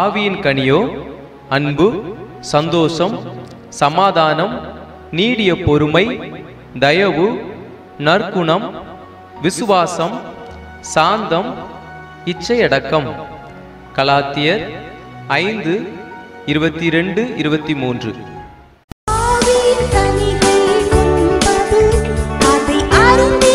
ஆவியின் கனியோ அன்பு சந்தோஷம் சமாதானம் நீடிய பொறுமை தயவு நற்குணம் விசுவாசம் சாந்தம் இச்சையடக்கம் கலாத்தியர் ஐந்து இருபத்தி ரெண்டு இருபத்தி மூன்று ஆவியின் கனிகள் உண்பது, அதை அருந்தி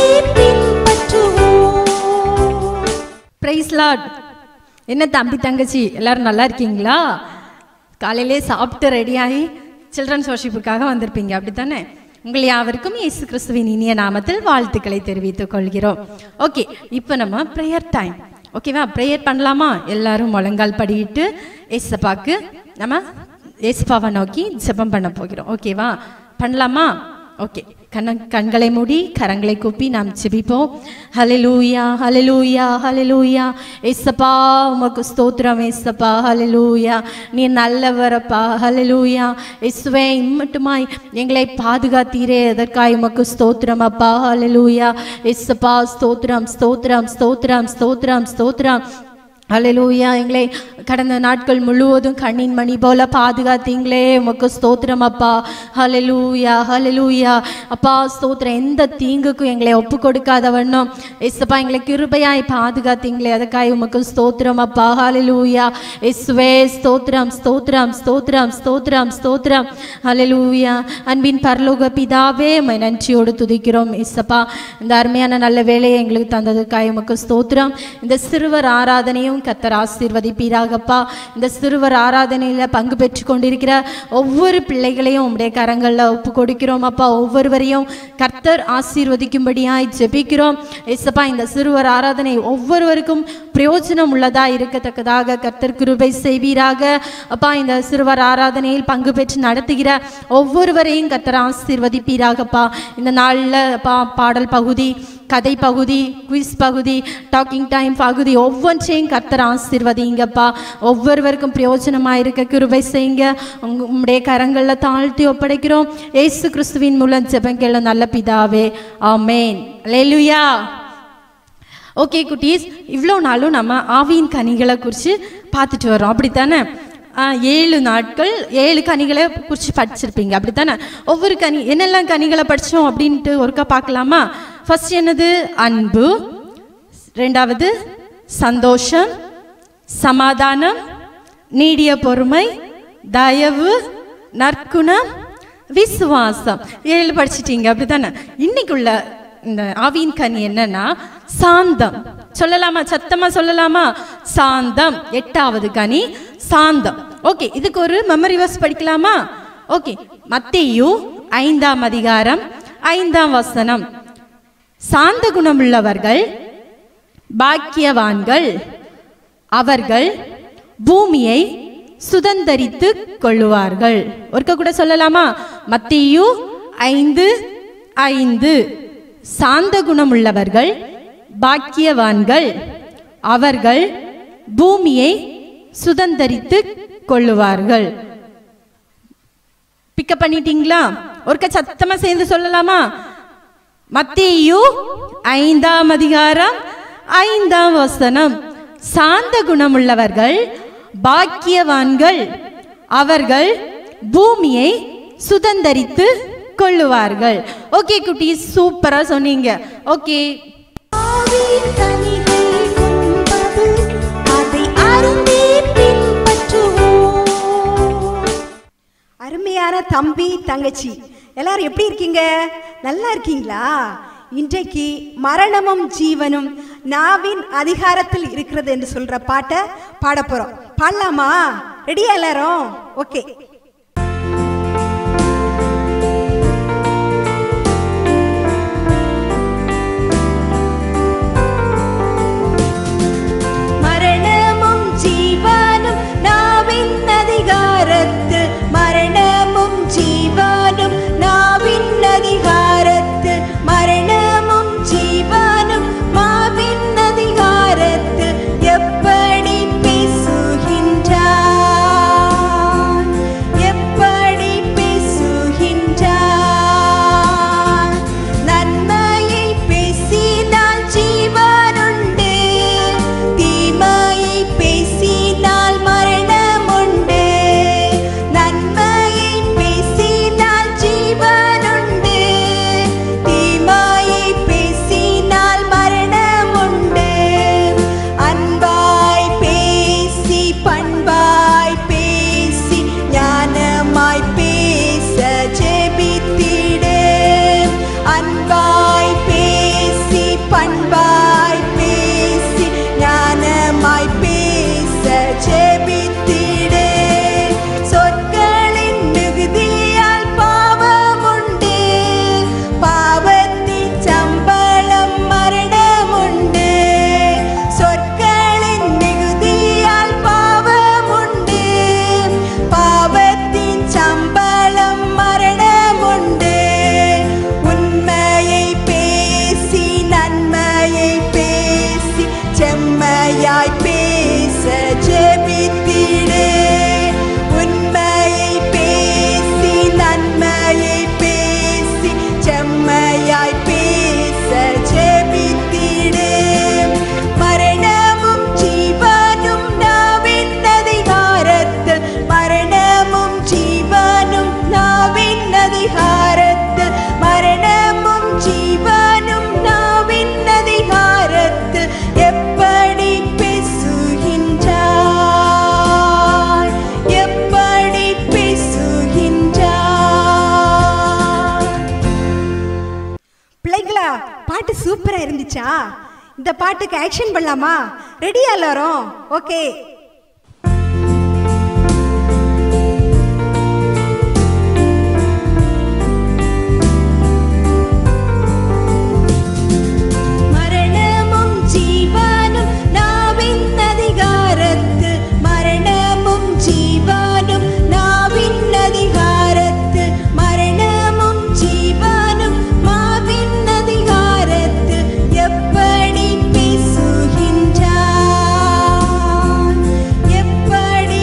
பின்பற்றுவோம் பிரைஸ் லார்ட் என்ன தம்பி தங்கச்சி எல்லாரும் நல்லா இருக்கீங்களா காலையிலே சாப்பிட்டு ரெடியாகி சில்ட்ரன்ஸ் வர்ஷிப்புக்காக வந்திருப்பீங்க அப்படித்தானே உங்கள் யாவருக்கும் இயேசு கிறிஸ்துவின் இனிய நாமத்தில் வாழ்த்துக்களை தெரிவித்துக் கொள்கிறோம் ஓகே இப்போ நம்ம ப்ரேயர் டைம் ஓகேவா ப்ரேயர் பண்ணலாமா எல்லாரும் முழங்கால் படியிட்டு ஏசப்பாக்கு நம்ம ஏசப்பாவை நோக்கி ஜெபம் பண்ண போகிறோம் ஓகேவா பண்ணலாமா ஓகே கண்ண கண்களை மூடி கரங்களை கூப்பி நாம் ஜெபிப்போம் ஹalleluya ஹalleluya ஹalleluya ஏசப்பா உமக்கு ஸ்தோத்திரம் ஏசப்பா ஹalleluya நீ நல்லவரப்பா ஹalleluya இயேசுவே இம்மட்டுமாய் எங்களை பாதுகாத்தீரே அதற்காய் உமக்கு ஸ்தோத்திரம் அப்பா ஹalleluya ஏசப்பா ஸ்தோத்திரம் ஸ்தோத்திரம் ஸ்தோத்திரம் ஸ்தோத்திரம் ஸ்தோத்திரம் ஹalleluya எங்களை கடந்த நாட்கள் முழுவதும் கண்ணின் மணி போல பாதுகாத்தீங்களே உமக்கு ஸ்தோத்திரம் அப்பா ஹalleluya ஹalleluya அப்பா ஸ்தோத்திரம் எந்த தீங்குக்கும் எங்களை ஒப்பு கொடுக்காத வண்ணம் இயேசுப்பா எங்களை கிருபையாய் பாதுகாத்தீங்களே அதுக்காக உமக்கு ஸ்தோத்திரம் அப்பா ஹalleluya இயேசுவே ஸ்தோத்திரம் ஸ்தோத்திரம் ஸ்தோத்திரம் ஸ்தோத்திரம் ஸ்தோத்திரம் ஹalleluya அன்பின் பரலோக பிதாவே உம்மை நன்றியோடு துதிக்கிறோம் இயேசப்பா இந்த அருமையான நல்ல வேலையை எங்களுக்கு தந்ததுக்காக உமக்கு ஸ்தோத்திரம் இந்த சிறுவர் ஆராதனையும் கத்தர் ஆசீர்வதிப்பீராகப்பா இந்த சிறுவர் ஆராதனையில் பங்கு பெற்று கொண்டிருக்கிற ஒவ்வொரு பிள்ளைகளையும் உம்முடைய கரங்களில் ஒப்பு கொடுக்கிறோம் அப்பா ஒவ்வொருவரையும் கர்த்தர் ஆசீர்வதிக்கும்படியாய் ஜெபிக்கிறோம் ஏசப்பா இந்த சிறுவர் ஆராதனை ஒவ்வொருவருக்கும் பிரயோஜனம் உள்ளதா இருக்கத்தக்கதாக கர்த்தர் கிருபை செய்வீராக அப்பா இந்த சிறுவர் ஆராதனையில் பங்கு பெற்று நடத்துகிற ஒவ்வொருவரையும் கர்த்தர் ஆசீர்வதிப்பீராகப்பா இந்த நாளில் பா பாடல் பகுதி கதை பகுதி குவிஸ் பகுதி டாக்கிங் டைம் பகுதி ஒவ்வொன்றையும் கர்த்தர் ஆசீர்வதிங்கப்பா ஒவ்வொருவருக்கும் பிரயோஜனமாக இருக்க கிருபை செய்யுங்க உங்க உம்முடைய கரங்களில் தாழ்த்தி ஒப்படைக்கிறோம் ஏசு கிறிஸ்துவின் மூலம் ஜெபங்கள்ல நல்ல பிதாவே ஆமேன் லேலுயா ஓகே குட்டீஸ் இவ்வளோ நாளும் நம்ம ஆவியின் கனிகளை குறித்து பார்த்துட்டு வரோம் அப்படித்தானே ஆ, ஏழு நாட்கள் ஏழு கனிகளை குறித்து படிச்சிருப்பீங்க அப்படித்தானே ஒவ்வொரு கனி என்னெல்லாம் கனிகளை படித்தோம் அப்படின்ட்டு ஒருக்கா பார்க்கலாமா ஃபர்ஸ்ட் என்னது அன்பு ரெண்டாவது சந்தோஷம் சமாதானம் நீடிய பொறுமை தயவு நற்குணம் விசுவாசம் ஏழு படிச்சிட்டீங்க அப்படித்தானே இன்னைக்குள்ள இந்த ஆவியின் கனி என்னன்னா சாந்தம் சொல்லலாமா சத்தமா சொல்லலாமா சாந்தம் எட்டாவது கனி சாந்தம் ஓகே இதுக்கு ஒரு மெமரி வர்ஸ் படிக்கலாமா ஓகே மத்தேயு ஐந்தாம் அதிகாரம் ஐந்தாம் வசனம் சாந்த குணமுள்ளவர்கள் பாக்கியவான்கள் அவர்கள் பூமியை சுதந்தரித்து கொள்ளுவார்கள் ஒருக்க கூட சொல்லலாமா மத்தியு ஐந்து ஐந்து சாந்த குணமுள்ளவர்கள் பாக்கியவான்கள் அவர்கள் பூமியை சுதந்தரித்து கொள்ளுவார்கள் பிக்கப் பண்ணிட்டீங்களா ஒருக்க சத்தமா சேர்ந்து சொல்லலாமா மத்தேயு ஐந்தாம் அதிகாரம் ஐந்தாம் வசனம் சாந்த குணமுள்ளவர்கள் பாக்கியவான்கள் அவர்கள் பூமியை சுதந்தரித்து கொள்ளுவார்கள் ஓகே குட்டி சூப்பரா சொன்னீங்க ஓகே ஆவியின் கனிகள் உண்பது, அதை அருந்தி பின்பற்றுவோம் அருமையான தம்பி தங்கச்சி எல்லாரும் எப்படி இருக்கீங்க நல்லா இருக்கீங்களா இன்றைக்கு மரணமும் ஜீவனும் நாவின் அதிகாரத்தில் இருக்கிறது என்று சொல்ற பாட்டை பாட போறோம் பாடலாமா ரெடியா எல்லாரும் ஓகே மரணமும் ஜீவனும் நாவின் அதிகாரத்தில் மரணமும் ஜீவனும் நாவின் அதிகாரத்தில் மரணமும் ஜீவனும் மாவின் அதிகாரத்தில் எப்படி பேசுகின்றான் வந்துச்சா இந்த பாட்டுக்கு ஆக்ஷன் பண்ணலாமா ரெடியா எல்லாரும் ஓகே மரணமும் ஜீவனும் நாவின் அதிகாரத்தில் மரணமும் ஜீவனும் நாவின் அதிகாரத்தில் மரணமும் ஜீவனும் மாவின் அதிகாரத்தில் எப்படி பேசுகின்றார் எப்படி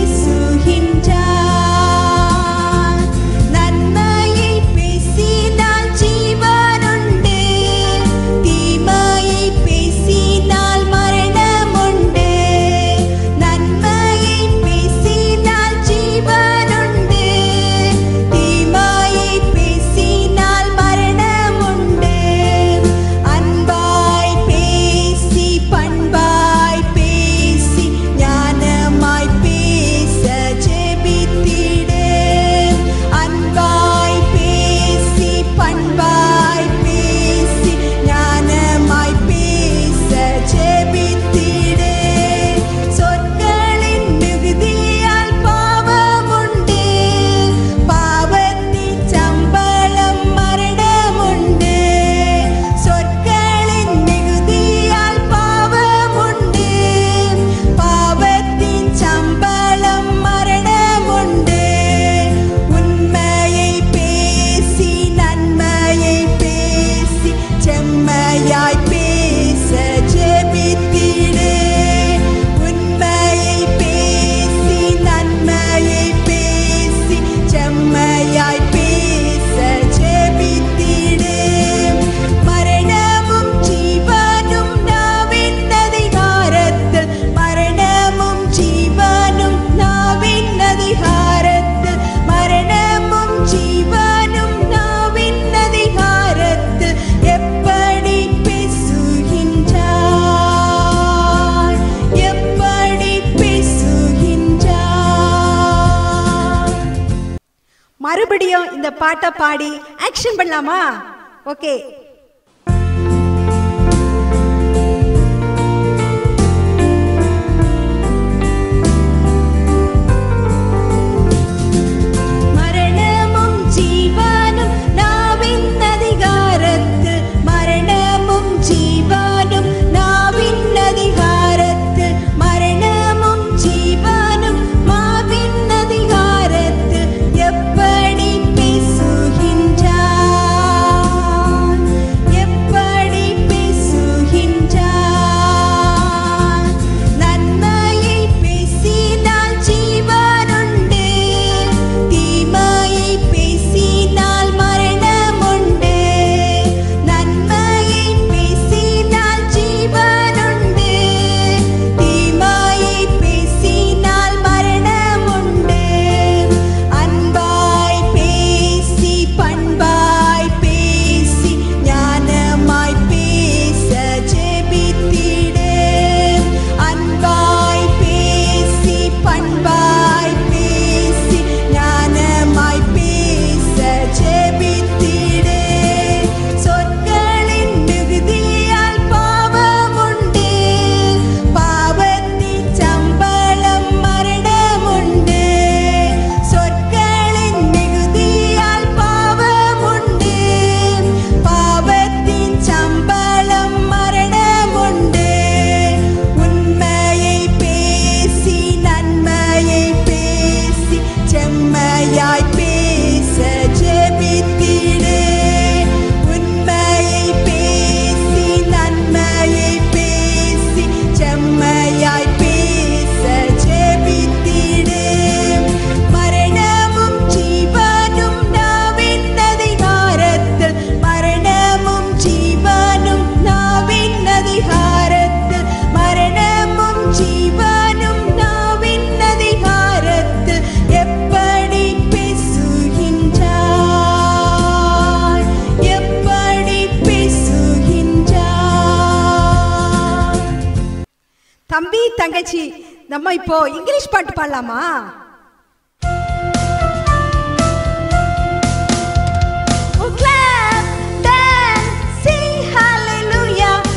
பேசுகின்றார் நன்மையை பேசினால் ஜீவனுண்டு தீமையை பேசினால் மரணமுண்டு நன்மையை பேசினால் ஜீவனுண்டு தீமையை பேசினால் மரணமுண்டு அன்பாய் பேசி பண்பாய் பேசி ஞானமாய் பேச ஜெபித்திடு அன்பாய் பேசி பண்பாய் பேசி ஞானமாய் பேச ஜெபித்திடு சொற்களின் மிகுதியால் பாவமுண்டு பாவத்தின் சம்பளம் மரணமுண்டு சொற்களின் மிகுதியால் பாவமுண்டு பாவத்தின் சம்பளம் மரணமுண்டு உண்மையை பேசி நன்மையை பேசி செம்மையாய் பேச ஜெபித்திடு உண்மையை பேசி நன்மையை பேசி செம்மையாய் பேச ஜெபித்திடு மரணமும் ஜீவனும் நாவின் அதிகாரத்தில் மரணமும் ஜீவனும் நாவின் அதிகாரத்தில் மரணமும் ஜீவனும் நாவின் அதிகாரத்தில் எப்படி பேசுகின்றார் எப்படி பேசுகின்றார் மறுபடியும் இந்த பாட்டை பாடி ஆக்ஷன் பண்ணலாமா ஓகே மரணமும் ஜீவனும் நாவின் அதிகாரத்தில் மரணமும் ஜீவனும் நாவின் அதிகாரத்தில் மரணமும் ஜீவனும் மாவின் அதிகாரத்தில் எப்படி பேசுகின்றார் எப்படி பேசுகின்றார் நன்மையை பேசினால் ஜீவனுண்டு தீமையை பேசினால் மரணமுண்டு நன்மையை பேசினால் ஜீவனுண்டு தீமையை பேசினால் மரணமுண்டு அன்பாய் பேசி பண்பாய் பேசி ஞானமாய் பேச ஜெபித்திடு அன்பாய் பேசி பண்பாய் பேசி ஞானமாய் பேச ஜெபித்திடு சொற்களின் மிகுதியால் பாவமுண்டு பாவத்தின் சம்பளம் மரணமுண்டு சொற்களின் மிகுதியால் பாவமுண்டு பாவத்தின் சம்பளம் மரணமுண்டு உண்மையை பேசி நன்மையை பேசி செம்மையாய் பேச ஜெபித்திடு உண்மையை பேசி நன்மையை பேசி செம்மையாய் பேச ஜெபித்திடு மரணமும் ஜீவனும் நாவின் அதிகாரத்தில் மரணமும் ஜீவனும் நாவின் அதிகாரத்தில் மரணமும் ஜீவனும் நாவின் அதிகாரத்தில் எப்படி பேசுகின்றார் எப்படி பேசுகின்றார் தம்பி தங்கச்சி நம்ம இப்போ இங்கிலீஷ் பாட்டு பாடலாமா Oh, clap, dance, sing hallelujah.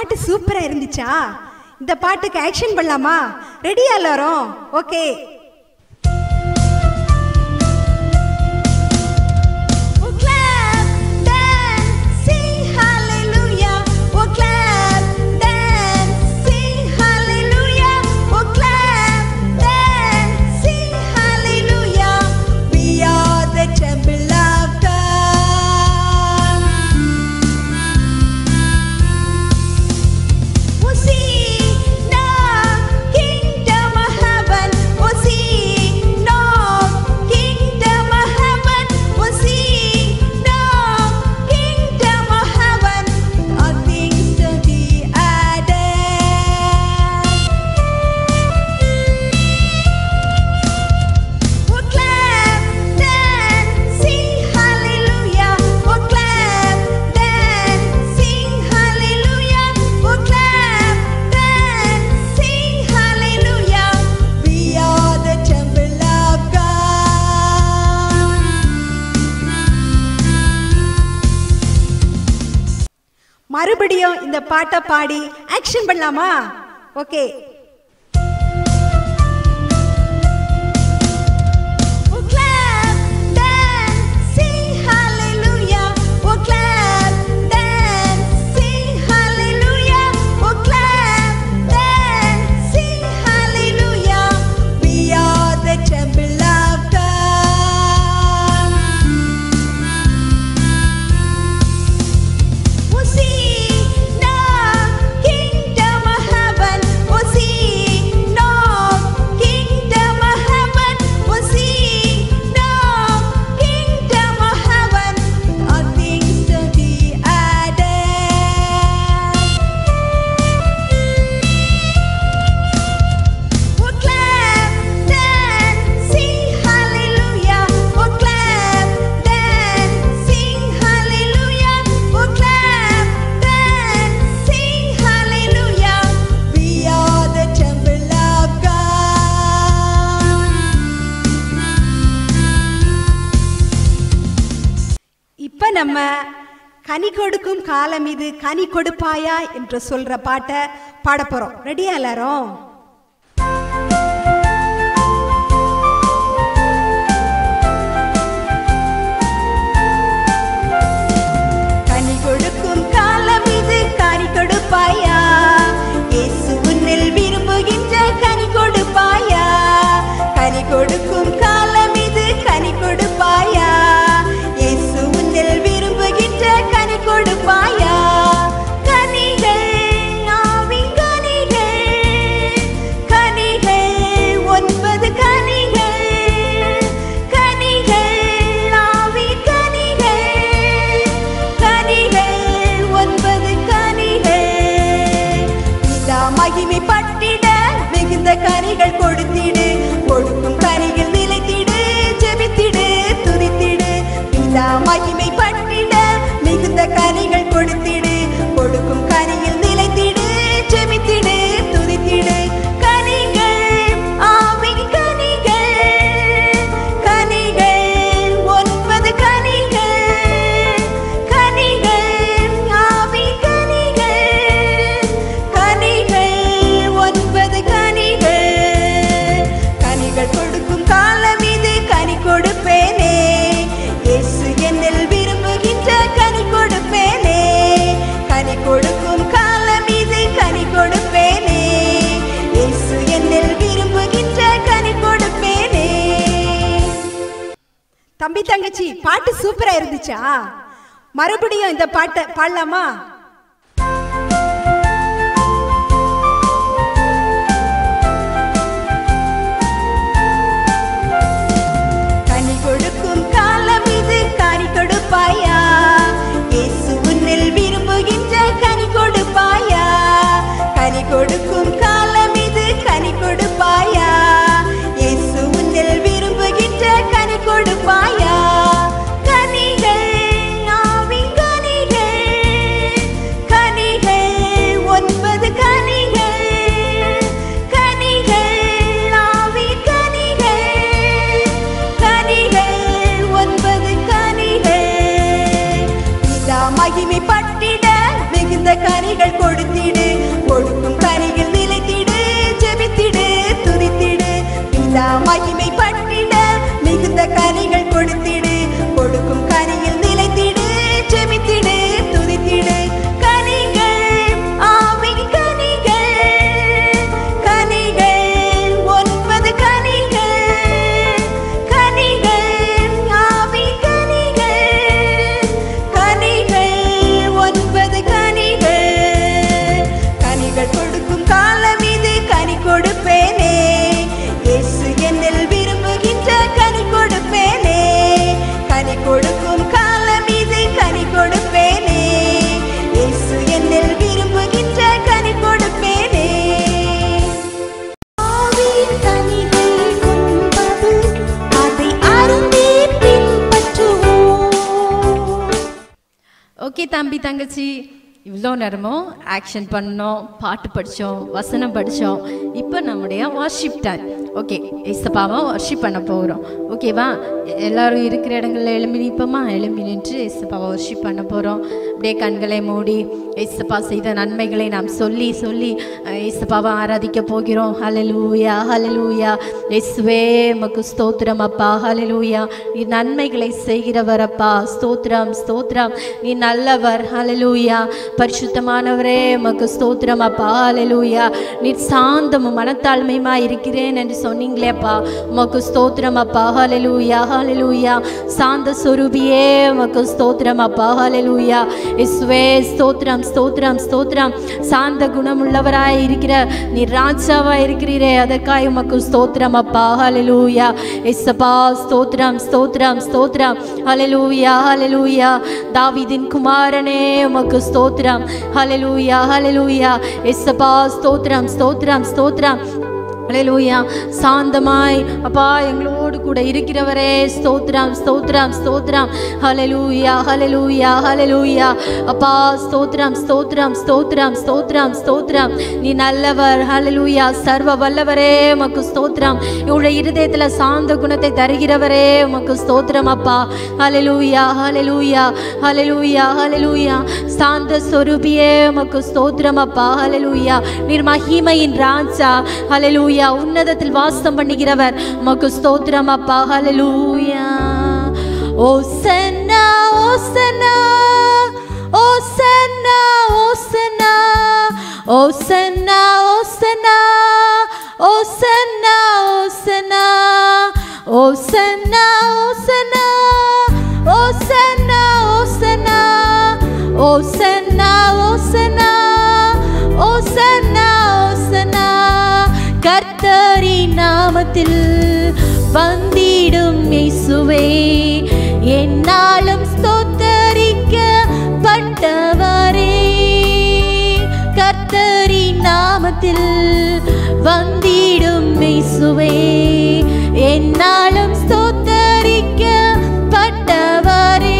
பாட்டு சூப்பரா இருந்துச்சா இந்த பாட்டுக்கு ஆக்ஷன் பண்ணலாமா ரெடியா எல்லாரும் okay Oh, clap, dance, sing hallelujah. Oh, clap, dance, sing hallelujah. Oh, clap, dance, sing hallelujah. We are the temple of God. Oh, sing now, kingdom of heaven. Oh, sing now, kingdom of heaven. Oh, sing now, kingdom of heaven. All things to be added. Oh, clap, dance, sing hallelujah. Oh, clap, dance, sing hallelujah. Oh, clap, dance, sing hallelujah. We are the temple of God. மறுபடியும் இந்த பாட்டை பாடி action பண்ணலாமா okay Oh, clap, dance, sing hallelujah. Oh, clap, dance, sing hallelujah. Oh, clap, dance, sing hallelujah. We are the temple of God. Oh, sing now, kingdom of heaven. Oh, sing now, kingdom of heaven. Oh, sing now, kingdom of heaven. All things to be added. Oh, clap, dance, sing hallelujah. Oh, clap, dance, sing hallelujah. Oh, clap, dance, sing hallelujah. We are the temple of God. இப்ப நம்ம கனி கொடுக்கும் காலம் இது கனி கொடுப்பாயா என்று சொல்ற பாட்டை பாட போறோம் ரெடியா எல்லாரும் கனி கொடுக்கும் காலம் இது கனி கொடுப்பாயா இயேசு உன்னில் விரும்புகின்ற கனி கொடுப்பாயா கனி கொடுக்கும் காலம் இது கனி கொடுப்பாயா இயேசு உன்னில் விரும்புகின்ற கனி கொடுப்பாயா கனிகள் ஆவின் கனிகள் கனிகள் ஒன்பது கனிகள் கனிகள் ஆவின் கனிகள் கனிகள் ஒன்பது கனிகள் இதா மகிமை பட்டிட மிகுந்த கனிகள் கொடுத்திடு கொடுக்கும் கனிகள் நிலைத்திடு ஜெபித்திடு துதித்திடு இதா மகிமை பட்டிட மிகுந்த கனிகள் கொடுத்திடு கொடுக்கும் கனியில் நிலைத்திடு ஜெபித்திடு துதித்திடு கனிகள் ஆவின் கனிகள் கனிகள் ஒன்பது கனிகள் கனிகள் ஆவின் கனிகள் கனிகள் ஒன்பது கனிகள் கனிகள் கொடுக்கும் காலம் இது கனி கொடுப்பேனே இயேசு என்னில் விரும்புகின்ற கனி கொடுப்பேனே கனி கொடுக்கும் காலம் இது கனி கொடுப்பேனே இயேசு என்னில் விரும்புகின்ற கனி கொடுப்பேனே தம்பி தங்கச்சி பாட்டு சூப்பரா இருந்துச்சா மறுபடியும் இந்த பாட்டை பாடலாமா கனி கொடுக்கும் காலம் இது கனி கொடுப்பாயா இயேசு உன்னில் விரும்புகின்ற கனி கொடுப்பாயா கனி கொடுக்கும் காலம் இது கனி கொடுப்பாயா இயேசு உன்னில் விரும்புகின்ற கனி கொடுப்பாயா கனிகள் ஆவின் கனிகள் கனிகள் ஒன்பது கனிகள் கனிகள் ஆவின் கனிகள் கனிகள் ஒன்பது கனிகள் இதா மகிமை பட்டிட மிகுந்த கனிகள் கொடுத்திடு ஓகே தம்பி தங்கச்சி இவ்வளோ நேரமும் ஆக்ஷன் பண்ணோம் பாட்டு படித்தோம் வசனம் படித்தோம் இப்போ நம்முடைய வார்ஷிப் டைம் ஓகே ஏசப்பாவை வார்ஷிப் பண்ண போகிறோம் ஓகேவா எ- எல்லாரும் இருக்கிற இடங்களில் எழும்பி நிற்போமா எழும்பி நின்று ஏசப்பாவை வார்ஷிப் பண்ண போகிறோம் அப்படியே கண்களை மூடி ஏசப்பா செய்த நன்மைகளை நாம் சொல்லி சொல்லி அஹ், ஏசப்பாவை ஆராதிக்க போகிறோம் ஹalleluya ஹalleluya இயேசுவே உமக்கு ஸ்தோத்திரம் அப்பா ஹalleluya நீ நன்மைகளை செய்கிறவர் அப்பா ஸ்தோத்திரம் ஸ்தோத்திரம் நீ நல்லவர் ஹalleluya பரிசுத்தமானவரே உமக்கு ஸ்தோத்திரம் அப்பா ஹalleluya நீ சாந்தமும் மனத்தாழ்மையுமா இருக்கிறேன் என்று சொன்னீங்களே அப்பா உமக்கு ஸ்தோத்திரம் அப்பா ஹalleluya ஹalleluya சாந்த சொரூபியே உமக்கு ஸ்தோத்திரம் அப்பா ஹalleluya இயேசுவே ஸ்தோத்திரம் ஸ்தோத்திரம் ஸ்தோத்திரம் சாந்த குணமுள்ளவராய் இருக்கிற நீ ராஜாவா இருக்கிறீரே அதற்காய் உமக்கு ஸ்தோத்திரம் அப்பா ஹalleluya இயேசப்பா ஸ்தோத்திரம் ஸ்தோத்திரம் ஸ்தோத்திரம் ஹalleluya ஹalleluya தாவீதின் குமாரனே உமக்கு ஸ்தோத்திரம் ஹalleluya ஹalleluya இயேசப்பா ஸ்தோத்திரம் ஸ்தோத்திரம் ஸ்தோத்திரம் ஹalleluya சாந்தமாய் அப்பா எங்களோடு கூட இருக்கிறவரே ஸ்தோத்திரம் ஸ்தோத்திரம் ஸ்தோத்திரம் ஹalleluya ஹalleluya ஹalleluya அப்பா ஸ்தோத்திரம் ஸ்தோத்திரம் ஸ்தோத்திரம் ஸ்தோத்திரம் ஸ்தோத்திரம் நீ நல்லவர் ஹalleluya சர்வ வல்லவரே உமக்கு ஸ்தோத்திரம் இவருடைய இருதயத்துல சாந்த குணத்தை தருகிறவரே உமக்கு ஸ்தோத்திரம் அப்பா ஹalleluya ஹalleluya ஹalleluya ஹalleluya சாந்த சொரூபியே உமக்கு ஸ்தோத்திரம் அப்பா ஹalleluya நீர் மகிமையின் ராஜா ஹalleluya உன்னதத்தில் வாசம் பண்ணுகிறவர் உமக்கு ஸ்தோத்திரம் அப்பா ஹalleluya ஓசன்னா ஓசன்னா ஓசன்னா ஓசன்னா ஓசன்னா ஓசன்னா ஓசன்னா ஓசன்னா ஓசன்னா ஓசன்னா ஓசன்னா ஓசன்னா ஓசன்னா ஓசன்னா ஓசன்னா ஓசன்னா கர்த்தரின் நாமத்தில் வந்திடும் இயேசுவே என்னாலும் ஸ்தோத்தரிக்க பட்டவரே கர்த்தரின் நாமத்தில் வந்திடும் இயேசுவே என்னாலும் ஸ்தோத்தரிக்க பட்டவரே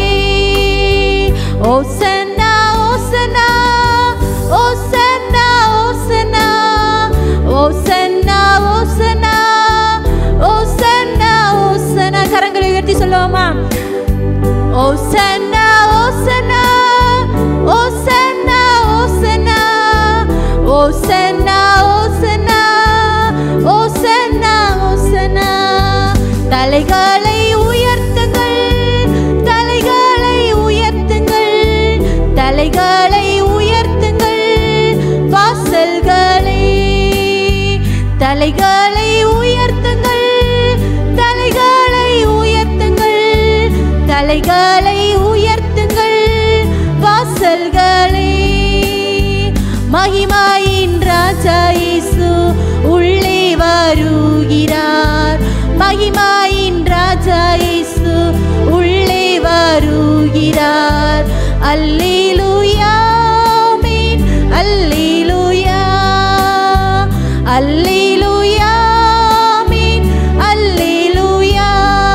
ஓசன்னா ஓசன்னா ஓசன்னா ஓசன்னா ஓசன்னா ஓசன்னா ஓசன்னா ஓசன்னா கரங்களை உயர்த்தி சொல்லுவோமா ஓசன்னா ஓசன்னா ஓசன்னா ஓசன்னா ஓசன்னா ஓசன்னா ஓசன்னா ஓசன்னா தலைகளை உயர்த்துங்கள் தலைகளை உயர்த்துங்கள் தலைகளை உயர்த்துங்கள் வாசல்களை தலைகளை உயர்த்துங்கள் தலைகளை உயர்த்துங்கள் தலைகளை உயர்த்துங்கள் வாசல்களை மகிமாயின் ராஜா இயேசு உள்ளே வருகிறார் மகிமாயின் ராஜா இயேசு உள்ளே வருகிறார் அல்லேலூயா ஆமென் அல்லேலூயா அல்லேலூயா ஆமென் அல்லேலூயா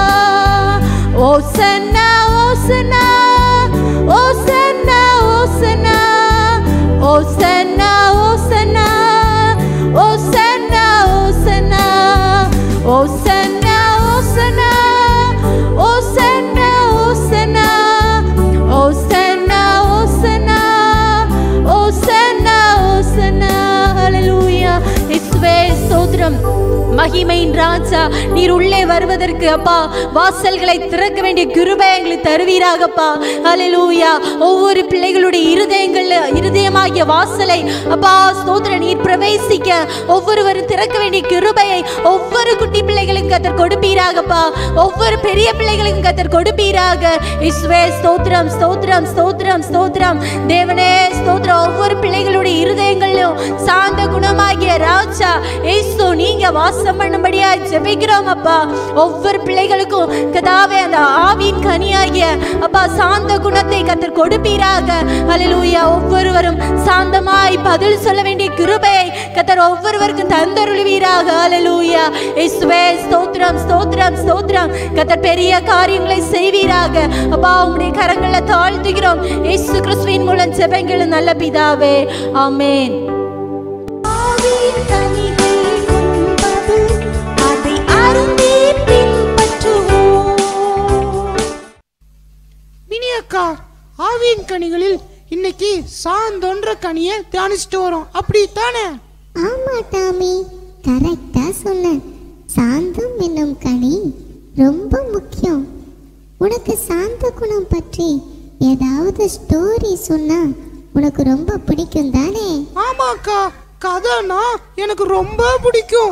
ஓசன்னா ஓசன்னா ஓசன்னா ஓசன்னா ஓசன்னா ஓசன்னா ஓசன்னா ஓசன்னா ஓசன்னா ஓசன்னா ஓசன்னா ஓசன்னா ஓசன்னா ஓசன்னா ஓசன்னா ஓசன்னா ஹalleluya இயேசுவே ஸ்தோத்திரம் மகிமையின் ராஜா நீர் உள்ளே வருவதற்கு அப்பா வாசல்களை திறக்க வேண்டிய கிருபை எங்களுக்கு தருவீராகப்பா ஹalleluya ஒவ்வொரு பிள்ளைகளுடைய இருதயங்கள் இருதயமாகிய வாசலை அப்பா ஸ்தோத்திர நீர் பிரவேசிக்க ஒவ்வொருவரும் திறக்க வேண்டிய கிருபையை ஒவ்வொரு குட்டி பிள்ளைகளுக்கும் கத்தர் கொடுப்பீராகப்பா ஒவ்வொரு பெரிய பிள்ளைகளுக்கும் கத்தர் கொடுப்பீராக இஸ்வே ஸ்தோத்திரம் ஸ்தோத்திரம் ஸ்தோத்திரம் ஸ்தோத்திரம் தேவனே ஸ்தோத்திரம் ஒவ்வொரு பிள்ளைகளுடைய இருதயங்களிலும் சாந்த குணமாகிய ராஜா இயேசு நீங்க வாசம் பண்ண பண்ணும்படியா ஜெபிக்கிறோம் அப்பா ஒவ்வொரு பிள்ளைகளுக்கும் கதாவே அந்த ஆவியின் கனியாகிய அப்பா சாந்த குணத்தை கத்தர் கொடுப்பீராக ஹalleluya ஒவ்வொருவரும் சாந்தமாய் பதில் சொல்ல வேண்டிய கிருபையை கத்தர் ஒவ்வொருவருக்கும் தந்தருளுவீராக ஹalleluya இயேசுவே ஸ்தோத்திரம் ஸ்தோத்திரம் ஸ்தோத்திரம் கத்தர் பெரிய காரியங்களை செய்வீராக அப்பா உங்களுடைய கரங்களை தாழ்த்துகிறோம் இயேசு கிறிஸ்துவின் மூலம் ஜெபங்கள் நல்ல பிதாவே ஆமென் ஆவியின் கனிகள் உண்பது, அதை அருந்தி பின்பற்றுவோம் மினி அக்கா ஆவியின் கனிகளில் இன்னைக்கு சாந்தோன்ற கனியை தியானிச்சுட்டு வரோம் அப்படித்தானே ஆமா டாமி கரெக்டா சொன்ன சாந்தம் என்னும் கனி ரொம்ப முக்கியம் உனக்கு சாந்த குணம் பற்றி ஏதாவது ஸ்டோரி சொன்னா உனக்கு ரொம்ப பிடிக்கும் தானே ஆமா அக்கா கதைனா எனக்கு ரொம்ப பிடிக்கும்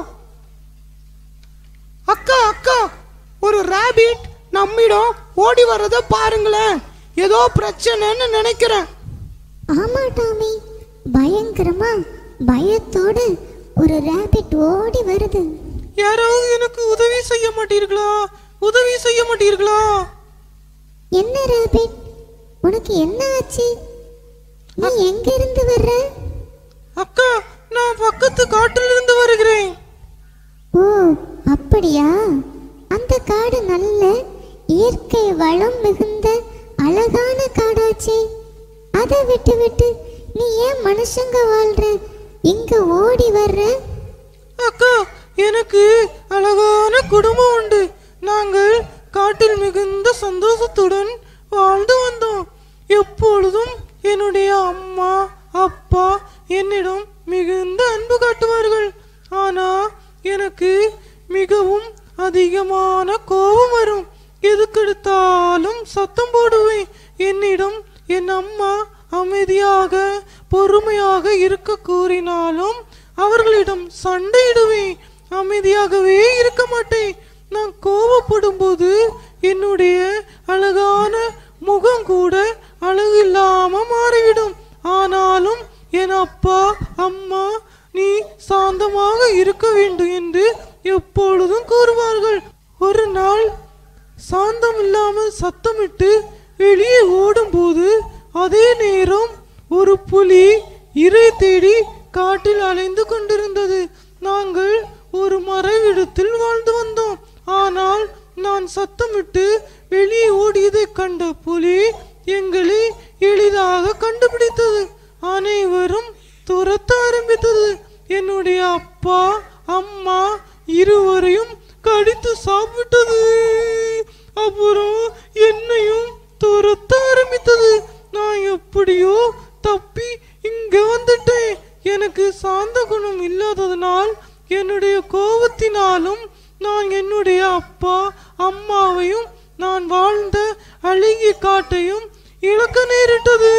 அக்கா அக்கா ஒரு ராபிட் நம்மிடம் ஓடி வர்றத பாருங்களேன் ஏதோ பிரச்சனைன்னு நினைக்கிறேன் ஆமா டாமி பயங்கரமா பயத்தோடு ஒரு ரேபிட் ஓடி வருது யாராவது எனக்கு உதவி செய்ய மாட்டீர்களா உதவி செய்ய மாட்டீர்களா என்ன ரேபிட் உனக்கு என்ன ஆச்சு நீ எங்க இருந்து வர்ற அக்கா நான் பக்கத்து காட்டிலிருந்து வருகிறேன் ஓ அப்படியா அந்த காடு நல்ல இயற்கை வளம் மிகுந்த அழகான காடாச்சே அதை விட்டு விட்டு நீ ஏன் மனுஷங்க வாழ்ற இங்க ஓடி வர்ற அக்கா எனக்கு அழகான குடும்பம் உண்டு நாங்கள் காட்டில் மிகுந்த சந்தோஷத்துடன் வாழ்ந்து வந்தோம் எப்பொழுதும் என்னுடைய அம்மா அப்பா என்னிடம் மிகுந்த அன்பு காட்டுவார்கள் ஆனா எனக்கு மிகவும் அதிகமான கோபம் வரும் எதுக்கெடுத்தாலும் சத்தம் போடுவேன் என்னிடம் என் அம்மா அமைதியாக பொறுமையாக இருக்க கூறினாலும் அவர்களிடம் சண்டையிடுவேன் அமைதியாகவே இருக்க மாட்டேன் நான் கோபப்படும் போது என்னுடைய அழகான முகம் கூட அழகு இல்லாம மாறிவிடும் ஆனாலும் என் அப்பா அம்மா நீ சாந்தமாக இருக்க வேண்டும் என்று எப்பொழுதும் கூறுவார்கள் ஒரு நாள் சாந்தம் இல்லாமல் சத்தமிட்டு வெளியே ஓடும்போது அதே நேரம் ஒரு புலி இறை தேடி காட்டில் அலைந்து கொண்டிருந்தது நாங்கள் ஒரு மறைவிடத்தில் வாழ்ந்து வந்தோம் ஆனால் நான் சத்தமிட்டு வெளியே ஓடியதைக் கண்ட புலி எங்களை எளிதாக கண்டுபிடித்தது அனைவரும் துரத்த ஆரம்பித்தது என்னுடைய அப்பா அம்மா இருவரையும் கடித்து சாப்பிட்டது அப்புறம் என்னையும் துரத்த ஆரம்பித்தது நான் எப்படியோ தப்பி இங்க வந்துட்டேன் எனக்கு சாந்த குணம் இல்லாததனால் என்னுடைய கோபத்தினாலும் நான் என்னுடைய அப்பா அம்மாவையும் நான் வாழ்ந்த அழகிய காட்டையும் இழக்க நேரிட்டது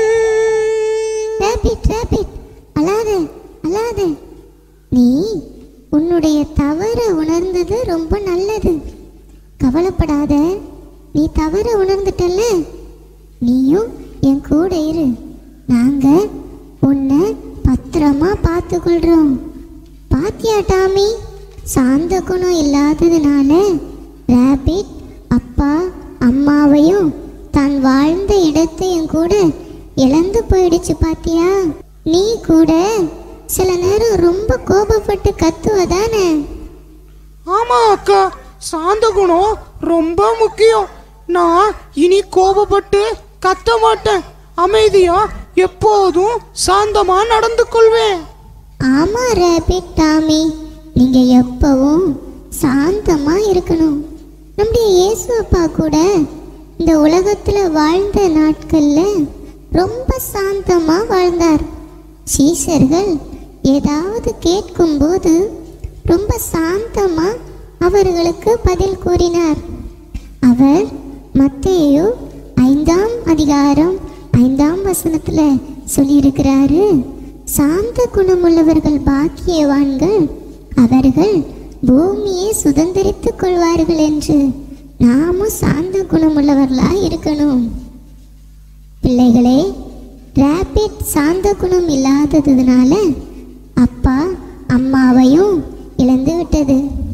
ரேபிட் ரேபிட் அழாத அழாத நீ உன்னுடைய தவற உணர்ந்தது ரொம்ப நல்லது கவலைப்படாத நீ தவற உணர்ந்துட்டல்ல நீயும் என் கூட இரு நாங்க உன்னை பத்திரமா பார்த்துக்கொள்றோம் பாத்தியா டாமி சாந்த குணம் இல்லாததுனால ரேபிட் அப்பா அம்மாவையும் தான் வாழ்ந்த இடத்தையும் கூட இழந்து போயிடுச்சு பாத்தியா நீ கூட சில நேரம் ரொம்ப கோபப்பட்டு கத்துவதானே ஆமா அக்கா சாந்த குணம் ரொம்ப முக்கியம் நான் இனி கோபப்பட்டு கத்த மாட்டேன் அமைதியா எப்போதும் சாந்தமா நடந்து கொள்வேன் ஆமா ரேபிட் டாமி நீங்க எப்பவும் சாந்தமா இருக்கணும் நம்முடைய இயேசு அப்பா கூட இந்த உலகத்துல வாழ்ந்த நாட்கள்ல ரொம்ப சாந்தமா வாழ்ந்தார் சீஷர்கள் ஏதாவது கேட்கும்போது ரொம்ப சாந்தமா அவர்களுக்கு பதில் கூறினார் அவர் மத்தேயு ஐந்தாம் அதிகாரம் ஐந்தாம் வசனத்துல சொல்லியிருக்கிறாரு சாந்த குணமுள்ளவர்கள் பாக்கியவான்கள் அவர்கள் பூமியை சுதந்திரித்துக் கொள்வார்கள் என்று நாமும் சாந்த குணமுள்ளவர்களா இருக்கணும் பிள்ளைகளே ரேபிட் சாந்த குணம் இல்லாததுனால அப்பா அம்மாவையும் இழந்து விட்டது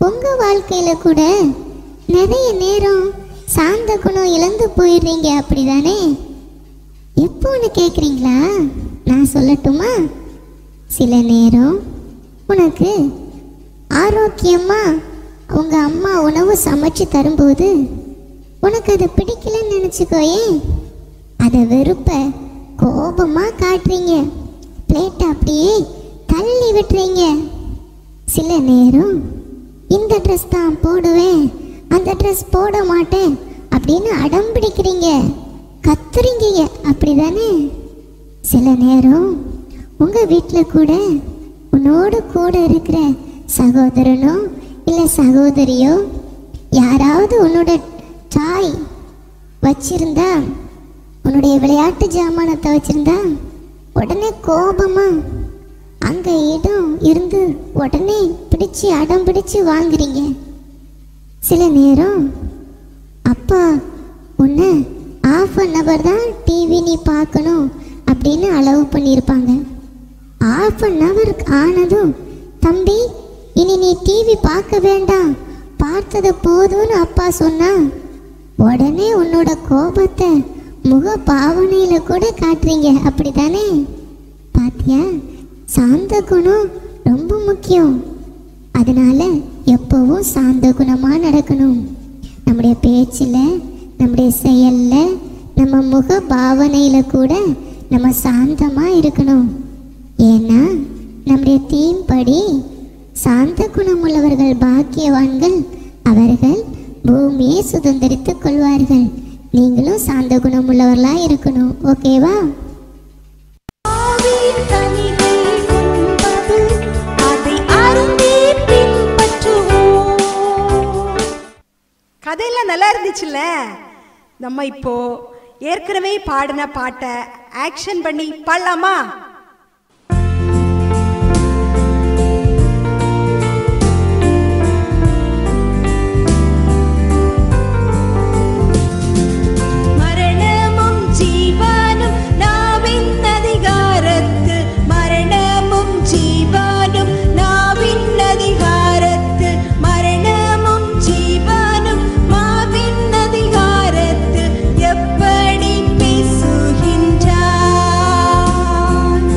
உங்க வாழ்க்கையில கூட நிறைய நேரம் சாந்த குணம் இழந்து போயிடுறீங்க அப்படிதானே எப்போன்னு கேட்குறீங்களா நான் சொல்லட்டுமா சில நேரம் உனக்கு ஆரோக்கியமா உங்க அம்மா உணவு சமைச்சு தரும்போது உனக்கு அது பிடிக்கலன்னு நினச்சிக்கோயே அதை வெறுப்ப கோபமா காட்டுறீங்க பிளேட்டை அப்படியே தள்ளி விட்டுறீங்க சில நேரம் இந்த ட்ரெஸ் தான் போடுவேன் அந்த ட்ரெஸ் போட மாட்டேன் அப்படின்னு அடம் பிடிக்கிறீங்க கத்துறீங்க அப்படிதானே சில நேரம் உங்க வீட்டில் கூட உன்னோடு கூட இருக்கிற சகோதரனோ இல்லை சகோதரியோ யாராவது உன்னோட டாய் வச்சிருந்தா உன்னுடைய விளையாட்டு ஜாமானத்தை வச்சிருந்தா உடனே கோபமா அங்க இடம் இருந்து உடனே பிடிச்சு அடம் பிடிச்சு வாங்குறீங்க சில நேரம் அப்பா உன்னை ஆஃப் அன் ஹவர் தான் டிவி நீ பார்க்கணும் அப்படின்னு அளவு பண்ணியிருப்பாங்க ஆஃப் அன் ஹவர் ஆனதும் தம்பி இனி நீ டிவி பார்க்க வேண்டாம் பார்த்தது போதும்னு அப்பா சொன்னா உடனே உன்னோட கோபத்தை முக பாவனையில கூட காட்டுறீங்க அப்படிதானே பாத்தியா சாந்த குணம் ரொம்ப முக்கியம் அதனால எப்பவும் சாந்த குணமா நடக்கணும் நம்முடைய பேச்சில் நம்முடைய செயல்ல நம்ம முக பாவனையில கூட நம்ம சாந்தமா இருக்கணும் ஏன்னா நம்முடைய தீம் படி சாந்த குணமுள்ளவர்கள் பாக்கியவான்கள் அவர்கள் பூமியை சுதந்திரித்துக் கொள்வார்கள் நீங்களும் சாந்த குணமுள்ளவர்களா இருக்கணும் ஓகேவா ஆவியின் கனிகள் உண்பது, அதை அருந்தி பின்பற்றுவோம் கதையெல்லாம் நல்லா இருந்துச்சுல்ல நம்ம இப்போ ஏற்கனவே பாடின பாட்டை ஆக்ஷன் பண்ணி பாடலாமா மரணமும் ஜீவனும் நாவின் அதிகாரத்தில் மரணமும் ஜீவனும் நாவின் அதிகாரத்தில் மரணமும் ஜீவனும் மாவின் அதிகாரத்தில் எப்படி பேசுகின்றார்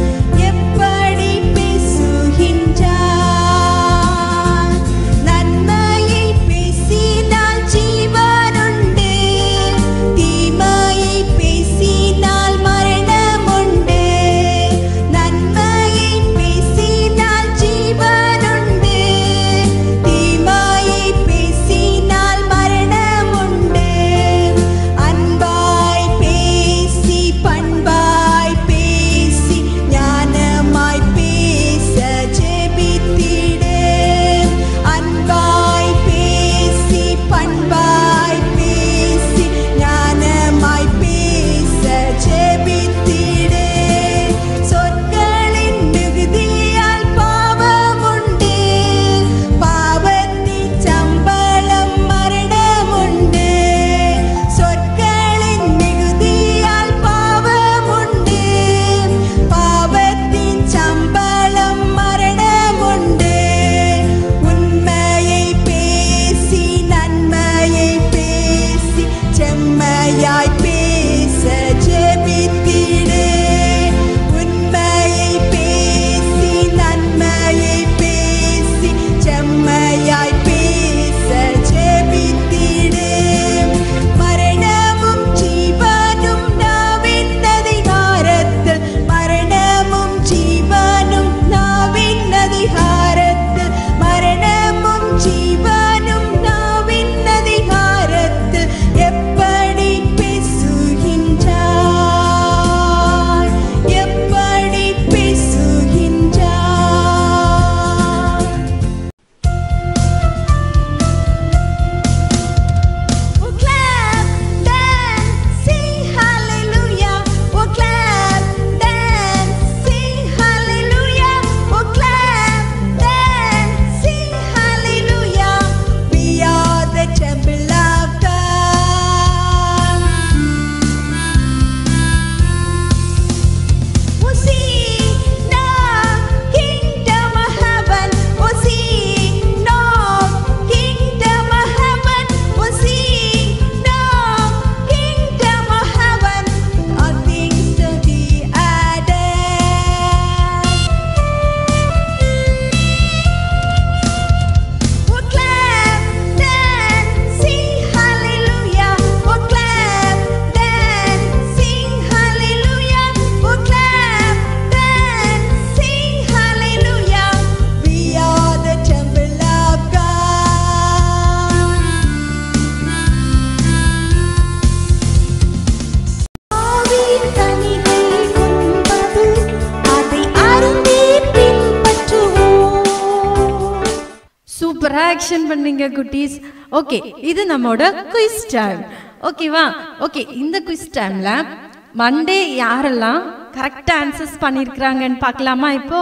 ஆக்ஷன் பண்ணீங்க குட்டீஸ் ஓகே இது நம்மோட குயிஸ் டைம் ஓகேவா ஓகே இந்த குயிஸ் டைம்ல மண்டே யாரெல்லாம் கரெக்டா ஆன்சர்ஸ் பண்ணியிருக்கிறாங்கன்னு பார்க்கலாமா இப்போ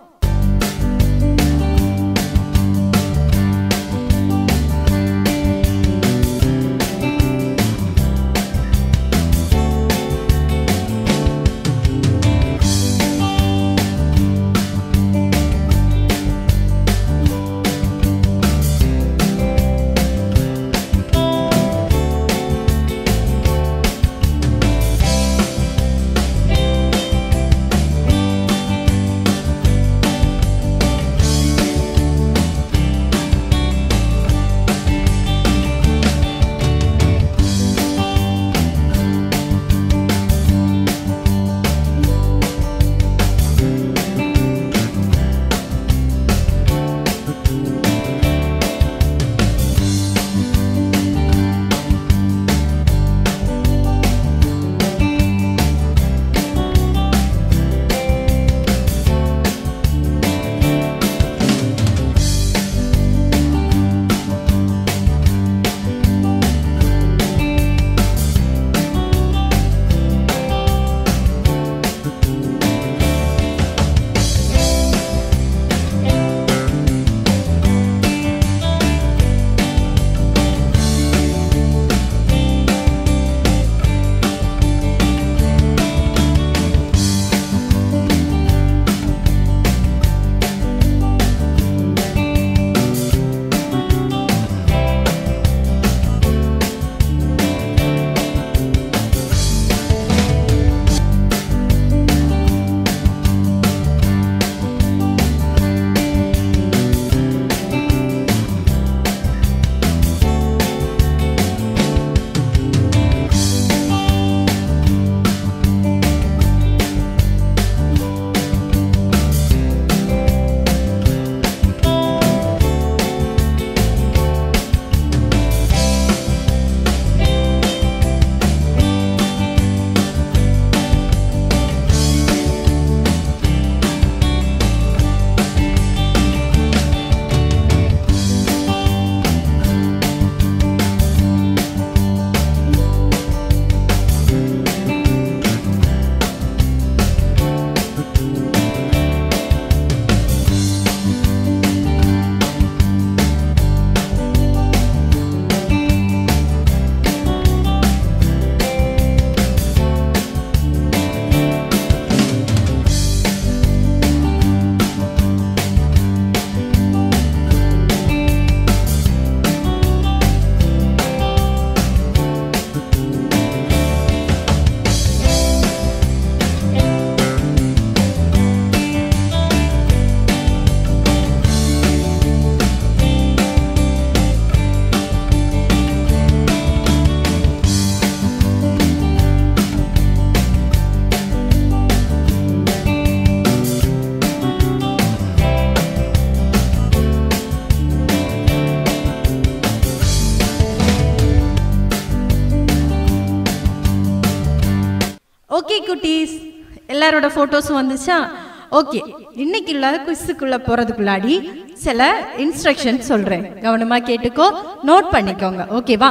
ஓகே குட்டீஸ் எல்லாரோட ஃபோட்டோஸும் வந்துச்சா ஓகே இன்னைக்கு உள்ள குவிஸுக்குள்ள போறதுக்குள்ளாடி சில இன்ஸ்ட்ரக்ஷன் சொல்றேன் கவனமா கேட்டுக்கோ நோட் பண்ணிக்கோங்க ஓகேவா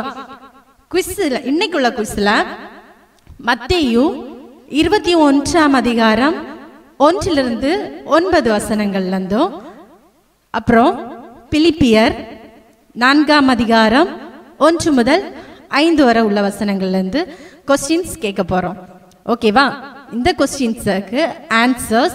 குவிஸ்ல இன்னைக்குள்ள குவிஸ்ல மத்தேயு இருபத்தி ஒன்றாம் அதிகாரம் ஒன்றிலிருந்து ஒன்பது வசனங்கள்ல இருந்தும் அப்புறம் பிலிப்பியர் நான்காம் அதிகாரம் ஒன்று முதல் ஐந்து வரை உள்ள வசனங்கள்ல இருந்து கொஸ்டின்ஸ் கேட்க போறோம் ஓகேவா இந்த கொஸ்டின்ஸுக்கு ஆன்சர்ஸ்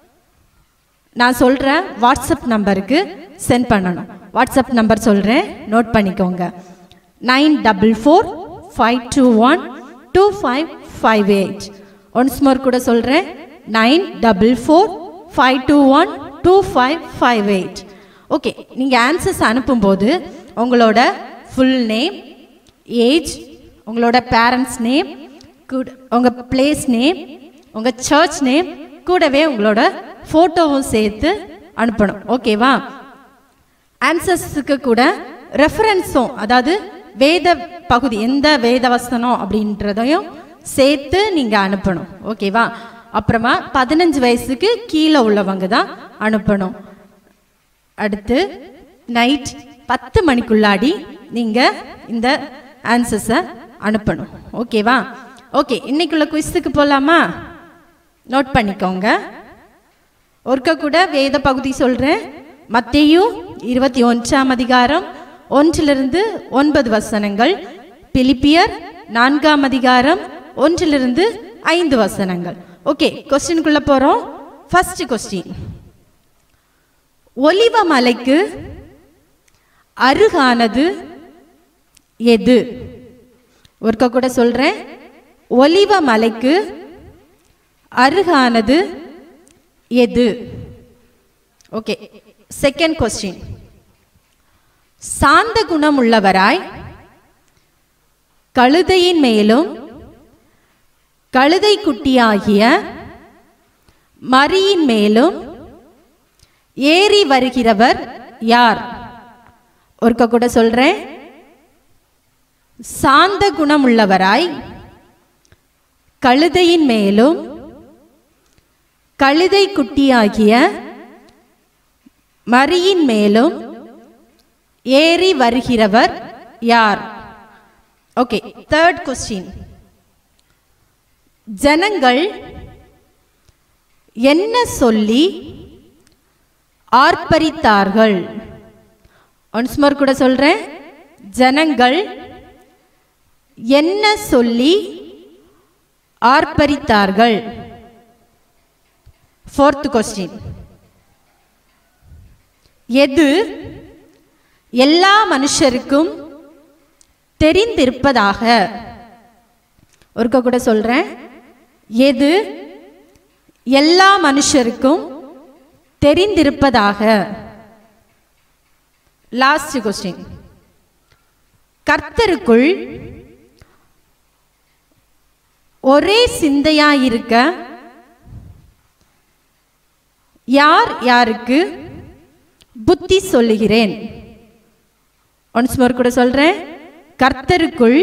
நான் சொல்ற வாட்ஸ்அப் நம்பருக்கு சென்ட் பண்ணணும் வாட்ஸ்அப் நம்பர் சொல்றேன் நோட் பண்ணிக்கோங்க nine double four five two one two five five eight once more கூட சொல்றேன் nine double four five two one two five five eight okay நீங்கள் ஆன்சர்ஸ் அனுப்பும்போது உங்களோட ஃபுல் நேம் ஏஜ் உங்களோட parents name கூட உங்கள் பிளேஸ் நேம் உங்கள் church name கூடவே உங்களோட ஃபோட்டோவும் சேர்த்து அனுப்பணும் ஓகேவா ஆன்சர்ஸுக்கு கூட ரெஃபரன்ஸும் அதாவது வேத பகுதி எந்த வேத வசனம் அப்படின்றதையும் சேர்த்து நீங்கள் அனுப்பணும் ஓகேவா அப்புறமா பதினஞ்சு வயசுக்கு கீழே உள்ளவங்க தான் அனுப்பணும் அடுத்து நைட் பத்து மணிக்குள்ளாடி நீங்கள் இந்த ஆன்சர்ஸை அனுப்பணும் ஓகேவா ஓகே இன்னைக்குள்ள குவிஸுக்கு போகலாமா நோட் பண்ணிக்கோங்க ஒருக்க கூட வேத பகுதி சொல்கிறேன் மத்தேயு இருபத்தி ஒன்றாம் அதிகாரம் ஒன்றிலிருந்து ஒன்பது வசனங்கள் பிலிப்பியர் நான்காம் அதிகாரம் ஒன்றிலிருந்து ஐந்து வசனங்கள் ஓகே கொஸ்டினுக்குள்ள போகிறோம் ஃபர்ஸ்ட் கொஸ்டின் ஒலிவ மலைக்கு அருகானது எது ஒருக்க கூட சொல்றேன் ஒலிவ மலைக்கு அருகானது எது ஓகே செகண்ட் கொஸ்டின் சாந்த குணம் உள்ளவராய் கழுதையின் மேலும் கழுதை குட்டியாகிய மரியின் மேலும் ஏறி வருகிறவர் யார் ஒருக்க கூட சொல்றேன் சாந்த குணம் உள்ளவராய் கழுதையின் மேலும் கழுதை குட்டியாகிய மரியின் மேலும் ஏறி வருகிறவர் யார் ஓகே தேர்ட் கொஸ்டின் ஜனங்கள் என்ன சொல்லி ஆர்ப்பரித்தார்கள் ஒன்ஸ் மோர் கூட சொல்றேன் ஜனங்கள் என்ன சொல்லி ஆர்ப்பரித்தார்கள் ஃபோர்த் கொஸ்டின் எது எல்லா மனுஷருக்கும் தெரிந்திருப்பதாக ஒருக்க கூட சொல்றேன் எது எல்லா மனுஷருக்கும் தெரிந்திருப்பதாக லாஸ்ட் கொஸ்டின் கர்த்தருக்குள் ஒரே சிந்தையாயிருக்க யார் யாருக்கு புத்தி சொல்லுகிறேன் ஒன்ஸ் மோர் கூட சொல்றேன் கர்த்தருக்குள்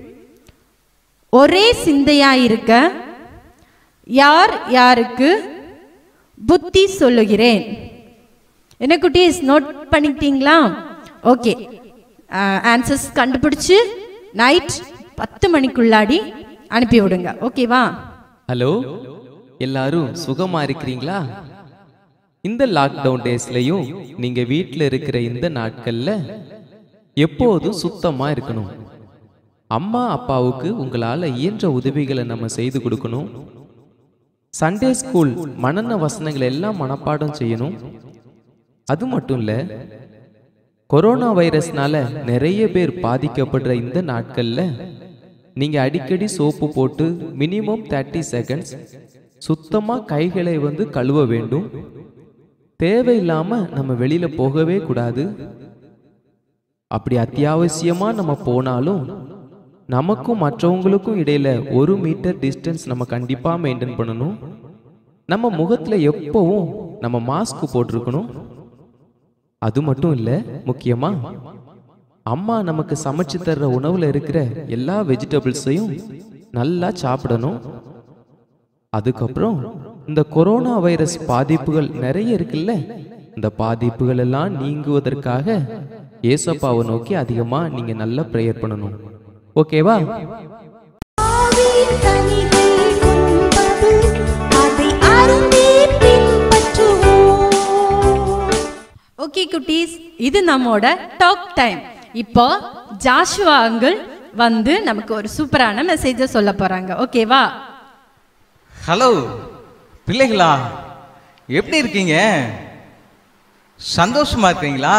ஒரே சிந்தையாயிருக்க யார் யாருக்கு புத்தி சொல்லுகிறேன் என்ன குட்டீஸ் நோட் பண்ணிக்கிட்டீங்களா ஓகே ஆன்சர்ஸ் கண்டுபிடிச்சு நைட் பத்து மணிக்குள்ளாடி அனுப்பி விடுங்க ஓகேவா ஹலோ எல்லாரும் சுகமா இருக்கிறீங்களா இந்த லாக்டவுன் டேஸ்லயும் நீங்க வீட்ல இருக்கிற இந்த நாட்கள்ல எப்போதும் சுத்தமா இருக்கணும் அம்மா அப்பாவுக்கு உங்களால இயன்ற உதவிகளை நம்ம செய்து கொடுக்கணும் சண்டே ஸ்கூல் மனன வசனங்கள் எல்லாம் மனப்பாடம் செய்யணும் அது மட்டும் இல்ல கொரோனா வைரஸ்னால நிறைய பேர் பாதிக்கப்படுற இந்த நாட்கள்ல நீங்க அடிக்கடி சோப்பு போட்டு மினிமம் தேர்ட்டி செகண்ட்ஸ் சுத்தமா கைகளை வந்து கழுவ வேண்டும் தேவையில்லாம நம்ம வெளியில போகவே கூடாது அப்படி அத்தியாவசியமா நம்ம போனாலும் நமக்கும் மற்றவங்களுக்கும் இடையில ஒரு மீட்டர் டிஸ்டன்ஸ் நம்ம கண்டிப்பா மெயின்டைன் பண்ணணும் நம்ம முகத்துல எப்பவும் நம்ம மாஸ்க் போட்டிருக்கணும் அது மட்டும் இல்ல முக்கியமா அம்மா நமக்கு சமைச்சு தர்ற உணவுல இருக்கிற எல்லா வெஜிடபிள்ஸையும் நல்லா சாப்பிடணும் அதுக்கப்புறம் இந்த கொரோனா வைரஸ் பாதிப்புகள் நிறைய இருக்குல்ல இந்த பாதிப்புகள் எல்லாம் நீங்குவதற்காக ஏசப்பாவை நோக்கி அதிகமா நீங்க நல்லா ப்ரேயர் பண்ணணும் ஓகேவா ஆவியின் கனிகள் உண்பது, அதை அருந்தி பின்பற்றுவோம் ஓகே குட்டீஸ் இது நம்மோட டாக் டைம் இப்போ ஜாஷுவா அங்கிள் வந்து நமக்கு ஒரு சூப்பரான மெசேஜை சொல்ல போறாங்க ஓகேவா ஹலோ பிள்ளைகளா எப்படி இருக்கீங்க சந்தோஷமா இருக்கீங்களா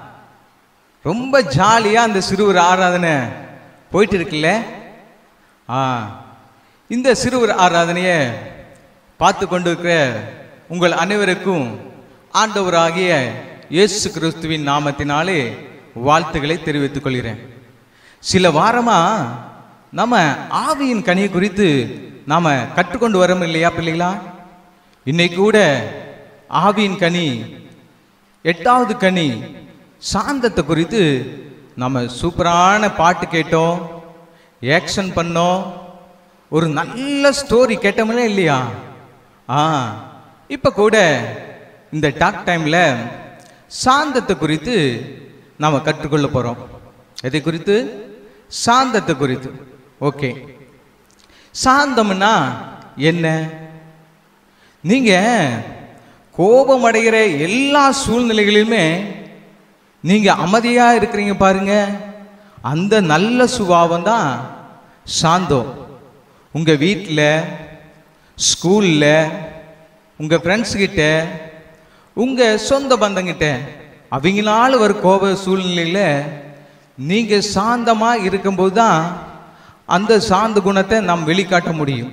ரொம்ப ஜாலியா அந்த சிறுவர் ஆராதனை போயிட்டு இருக்குல்ல ஆ இந்த சிறுவர் ஆராதனையை பார்த்து கொண்டு இருக்கிற உங்கள் அனைவருக்கும் ஆண்டவராகிய இயேசு கிறிஸ்துவின் நாமத்தினாலே வாழ்த்துக்களை தெரிவித்துக் கொள்கிறேன் சில வாரமா நம்ம ஆவியின் கனியை குறித்து நாம கற்றுக்கொண்டு வரோம் இல்லையா பிள்ளைகளா இன்னைக்கு கூட ஆவியின் கனி எட்டாவது கனி சாந்தத்தை குறித்து நம்ம சூப்பரான பாட்டு கேட்டோம் ஆக்ஷன் பண்ணோம் ஒரு நல்ல ஸ்டோரி கேட்டோம்ல இல்லையா ஆ இப்போ கூட இந்த டாக் டைமில் சாந்தத்தை குறித்து நாம் கற்றுக்கொள்ள போகிறோம் எதை குறித்து சாந்தத்தை குறித்து ஓகே சாந்தம்னா என்ன நீங்க கோபம் அடைகிற எல்லா சூழ்நிலைகளிலுமே நீங்க அமைதியா இருக்கிறீங்க பாருங்க அந்த நல்ல சுபாவம் தான் சாந்தம் உங்க வீட்டில் ஸ்கூல்ல உங்க ஃப்ரெண்ட்ஸ் கிட்ட உங்க சொந்த பந்தங்கிட்ட அவங்களால ஒரு கோப சூழ்நிலையில நீங்க சாந்தமா இருக்கும்போது தான் அந்த சாந்த குணத்தை நாம் வெளிக்காட்ட முடியும்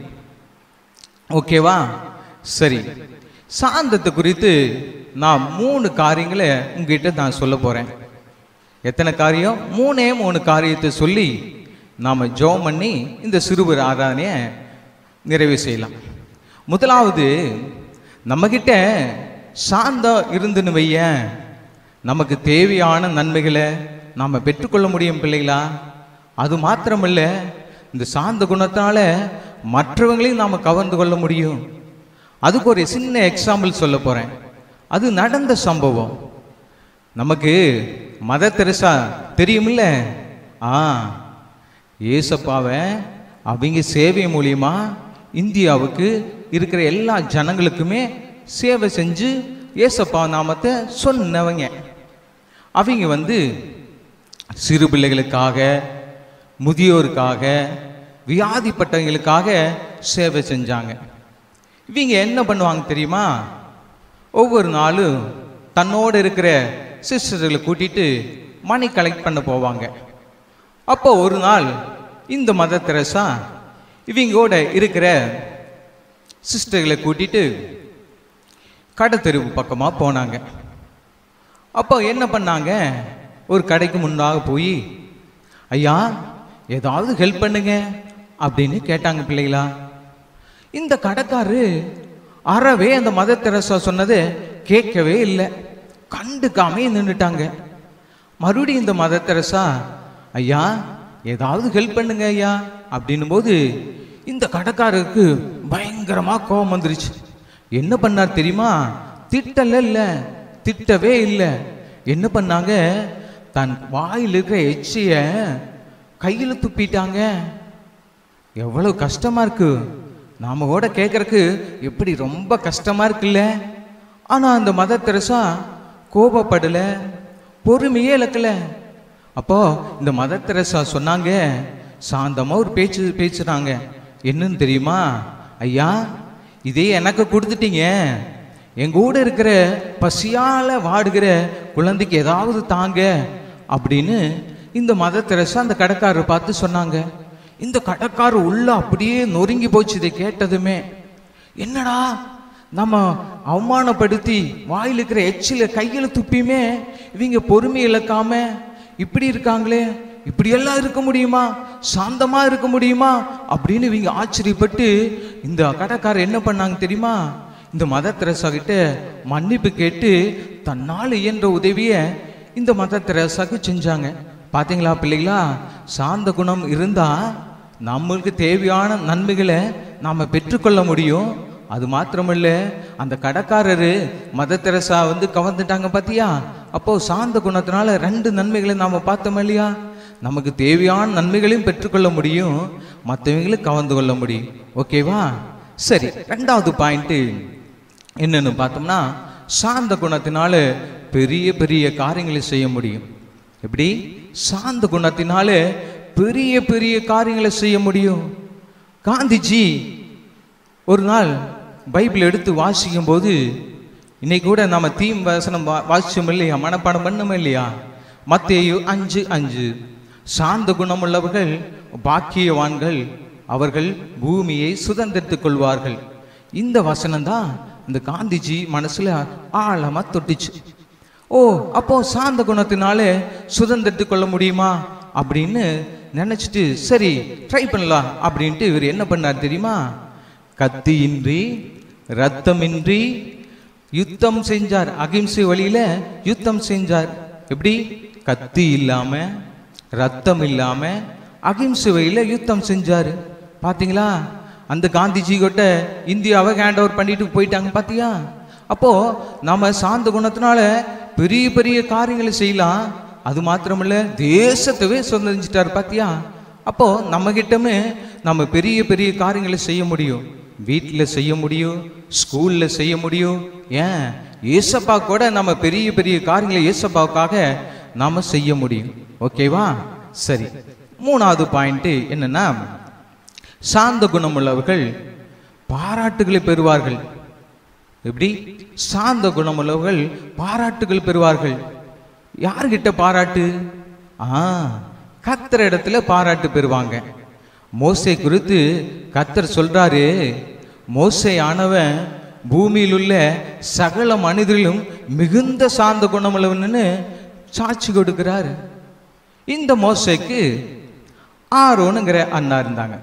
ஓகேவா சரி சாந்தத்தை குறித்து நான் மூணு காரியங்களை உங்ககிட்ட நான் சொல்ல போறேன் எத்தனை காரியம் மூணே மூணு காரியத்தை சொல்லி நாம ஜெபம் பண்ணி இந்த சிறுவர் ஆராதனையை நிறைவு செய்யலாம் முதலாவது நம்மகிட்ட சாந்தம் இருந்துன்னு வையேன் நமக்கு தேவையான நன்மைகளை நாம் பெற்றுக்கொள்ள முடியும் பிள்ளைகளா அது மாத்திரமல்ல இந்த சாந்த குணத்தால மற்றவங்களையும் நாம் கவர்ந்து கொள்ள முடியும் அதுக்கு ஒரு சின்ன எக்ஸாம்பிள் சொல்ல போறேன் அது நடந்த சம்பவம் நமக்கு மத தெரசா தெரியுமில்ல ஆ ஏசப்பாவை அவங்க சேவை மூலியமா இந்தியாவுக்கு இருக்கிற எல்லா ஜனங்களுக்குமே சேவை செஞ்சு ஏசப்பா நாமத்தை சொன்னவங்க அவங்க வந்து சிறு பிள்ளைகளுக்காக முதியோருக்காக வியாதிப்பட்டவங்களுக்காக சேவை செஞ்சாங்க இவங்க என்ன பண்ணுவாங்க தெரியுமா ஒவ்வொரு நாளும் தன்னோடு இருக்கிற சிஸ்டர்களை கூட்டிட்டு மணி கலெக்ட் பண்ண போவாங்க அப்போ ஒரு நாள் இந்த மத தெரசா இவங்களோட இருக்கிற சிஸ்டர்களை கூட்டிட்டு கடத்தெருவு பக்கமாக போனாங்க அப்போ என்ன பண்ணாங்க ஒரு கடைக்கு முன்னாக போய் ஐயா ஏதாவது ஹெல்ப் பண்ணுங்க அப்படின்னு கேட்டாங்க பிள்ளைகளா இந்த கடைக்காரரு அறவே அந்த மத தெரசா சொன்னது கேட்கவே இல்லை கண்டுக்காமே நின்றுட்டாங்க மறுபடியும் இந்த மத தெரசா ஐயா ஏதாவது ஹெல்ப் பண்ணுங்க ஐயா அப்படின்னும் போது இந்த கடைக்காரருக்கு பயங்கரமா கோபம் வந்துருச்சு என்ன பண்ணார் தெரியுமா திட்டல இல்ல திட்டவே இல்லை என்ன பண்ணாங்க தன் வாயில் இருக்கிற எச்சிய கையில் துப்பிட்டாங்க எவ்வளவு கஷ்டமா இருக்கு நாம கூட கேட்கறக்கு எப்படி ரொம்ப கஷ்டமா இருக்குல்ல ஆனா அந்த மத தெரசா கோபப்படல பொறுமையே இழக்கல அப்போ இந்த மத தெரசா சொன்னாங்க சாந்தமா ஒரு பேச்சு பேசுறாங்க என்னன்னு தெரியுமா ஐயா இதே எனக்கு கொடுத்துட்டீங்க எங்க கூட இருக்கிற பசியால வாடுகிற குழந்தைக்கு ஏதாவது தாங்க அப்படின்னு இந்த மத தெரசா அந்த கடைக்காரரை பார்த்து சொன்னாங்க இந்த கடைக்காரர் உள்ள அப்படியே நொறுங்கி போச்சு இதை கேட்டதுமே என்னடா நம்ம அவமானப்படுத்தி வாயில் இருக்கிற எச்சில கையில துப்பியுமே இவங்க பொறுமை இழக்காம இப்படி இருக்காங்களே இப்படியெல்லாம் இருக்க முடியுமா சாந்தமா இருக்க முடியுமா அப்படின்னு இவங்க ஆச்சரியப்பட்டு இந்த கடைக்காரர் என்ன பண்ணாங்க தெரியுமா இந்த மத தெரசா கிட்ட மன்னிப்பு கேட்டு தன்னால் இயன்ற உதவியை இந்த மத தெரசாக்கு செஞ்சாங்க பாத்தீங்களா பிள்ளைகளா சாந்த குணம் இருந்தா நம்மளுக்கு தேவையான நன்மைகளை நாம பெற்றுக்கொள்ள முடியும் அது மாத்திரமல்ல அந்த கடைக்காரரு மத தெரசா வந்து கவர்ந்துட்டாங்க பாத்தியா அப்போ சாந்த குணத்தினால ரெண்டு நன்மைகளை நாம பார்த்தோம் இல்லையா நமக்கு தேவையான நன்மைகளையும் பெற்றுக்கொள்ள முடியும் மற்றவங்களும் கவர்ந்து கொள்ள முடியும் ஓகேவா சரி ரெண்டாவது பாயிண்ட் என்னன்னு பார்த்தோம்னா சாந்த குணத்தினால பெரிய பெரிய காரியங்களை செய்ய முடியும் எப்படி சாந்த குணத்தினால பெரிய பெரிய காரியங்களை செய்ய முடியும் காந்திஜி ஒரு நாள் பைபிள் எடுத்து வாசிக்கும் போது இன்னைக்கு கூட நம்ம தீம் வசனம் வா- வாசிச்சோம் இல்லையா மனப்பாடம் பண்ணும் இல்லையா மத்தேயு அஞ்சு அஞ்சு சாந்த குணமுள்ளவர்கள் பாக்கியவான்கள் அவர்கள் பூமியை சுதந்திரத்துக் கொள்வார்கள் இந்த வசனம் தான் இந்த காந்திஜி மனசுல ஆழமா தொட்டுச்சு ஓ அப்போ சாந்த குணத்தினாலே சுதந்திரத்துக் கொள்ள முடியுமா அப்படின்னு நினைச்சிட்டு சரி ட்ரை பண்ணலாம் அப்படின்ட்டு இவர் என்ன பண்ணார் தெரியுமா கத்தியின்றி ரத்தமின்றி யுத்தம் செஞ்சார் அகிம்சை வழியில யுத்தம் செஞ்சார் எப்படி கத்தி இல்லாம ரத்தம் இல்லாம அகிம்சை வழியில யுத்தம் செஞ்சாரு பாத்தீங்களா அந்த காந்திஜி கிட்ட இந்தியாவை ஹேண்ட் ஓவர் பண்ணிட்டு போயிட்டாங்க பாத்தியா அப்போ நம்ம சாந்த குணத்தினால பெரிய பெரிய காரியங்களை செய்யலாம் அது மாத்திரமல்ல தேசத்தவே சுதந்திரிச்சிட்டார் பாத்தியா அப்போ நம்ம கிட்டமே நம்ம பெரிய பெரிய காரியங்களை செய்ய முடியும் வீட்டில் செய்ய முடியும் ஸ்கூல்ல செய்ய முடியும் ஏன் ஏசப்பா கூட நம்ம பெரிய பெரிய காரியங்களை ஏசப்பாவுக்காக நாம செய்ய முடியும் ஓகேவா சரி மூணாவது பாயிண்ட் என்னன்னா சாந்த குணமுள்ளவர்கள் பாராட்டுகளை பெறுவார்கள் எப்படி சாந்த குணமுள்ளவர்கள் பாராட்டுகள் பெறுவார்கள் யார்கிட்ட பாராட்டு ஆ கத்தர் இடத்துல பாராட்டு பெறுவாங்க மோசை குறித்து கத்தர் சொல்றாரு மோசை ஆனவன் பூமியில் உள்ள சகல மனிதரிலும் மிகுந்த சாந்த குணமுள்ளவன்னு சாட்சி கொடுக்கிறார் இந்த மோசைக்கு ஆரோனுங்கிற அண்ணா இருந்தாங்க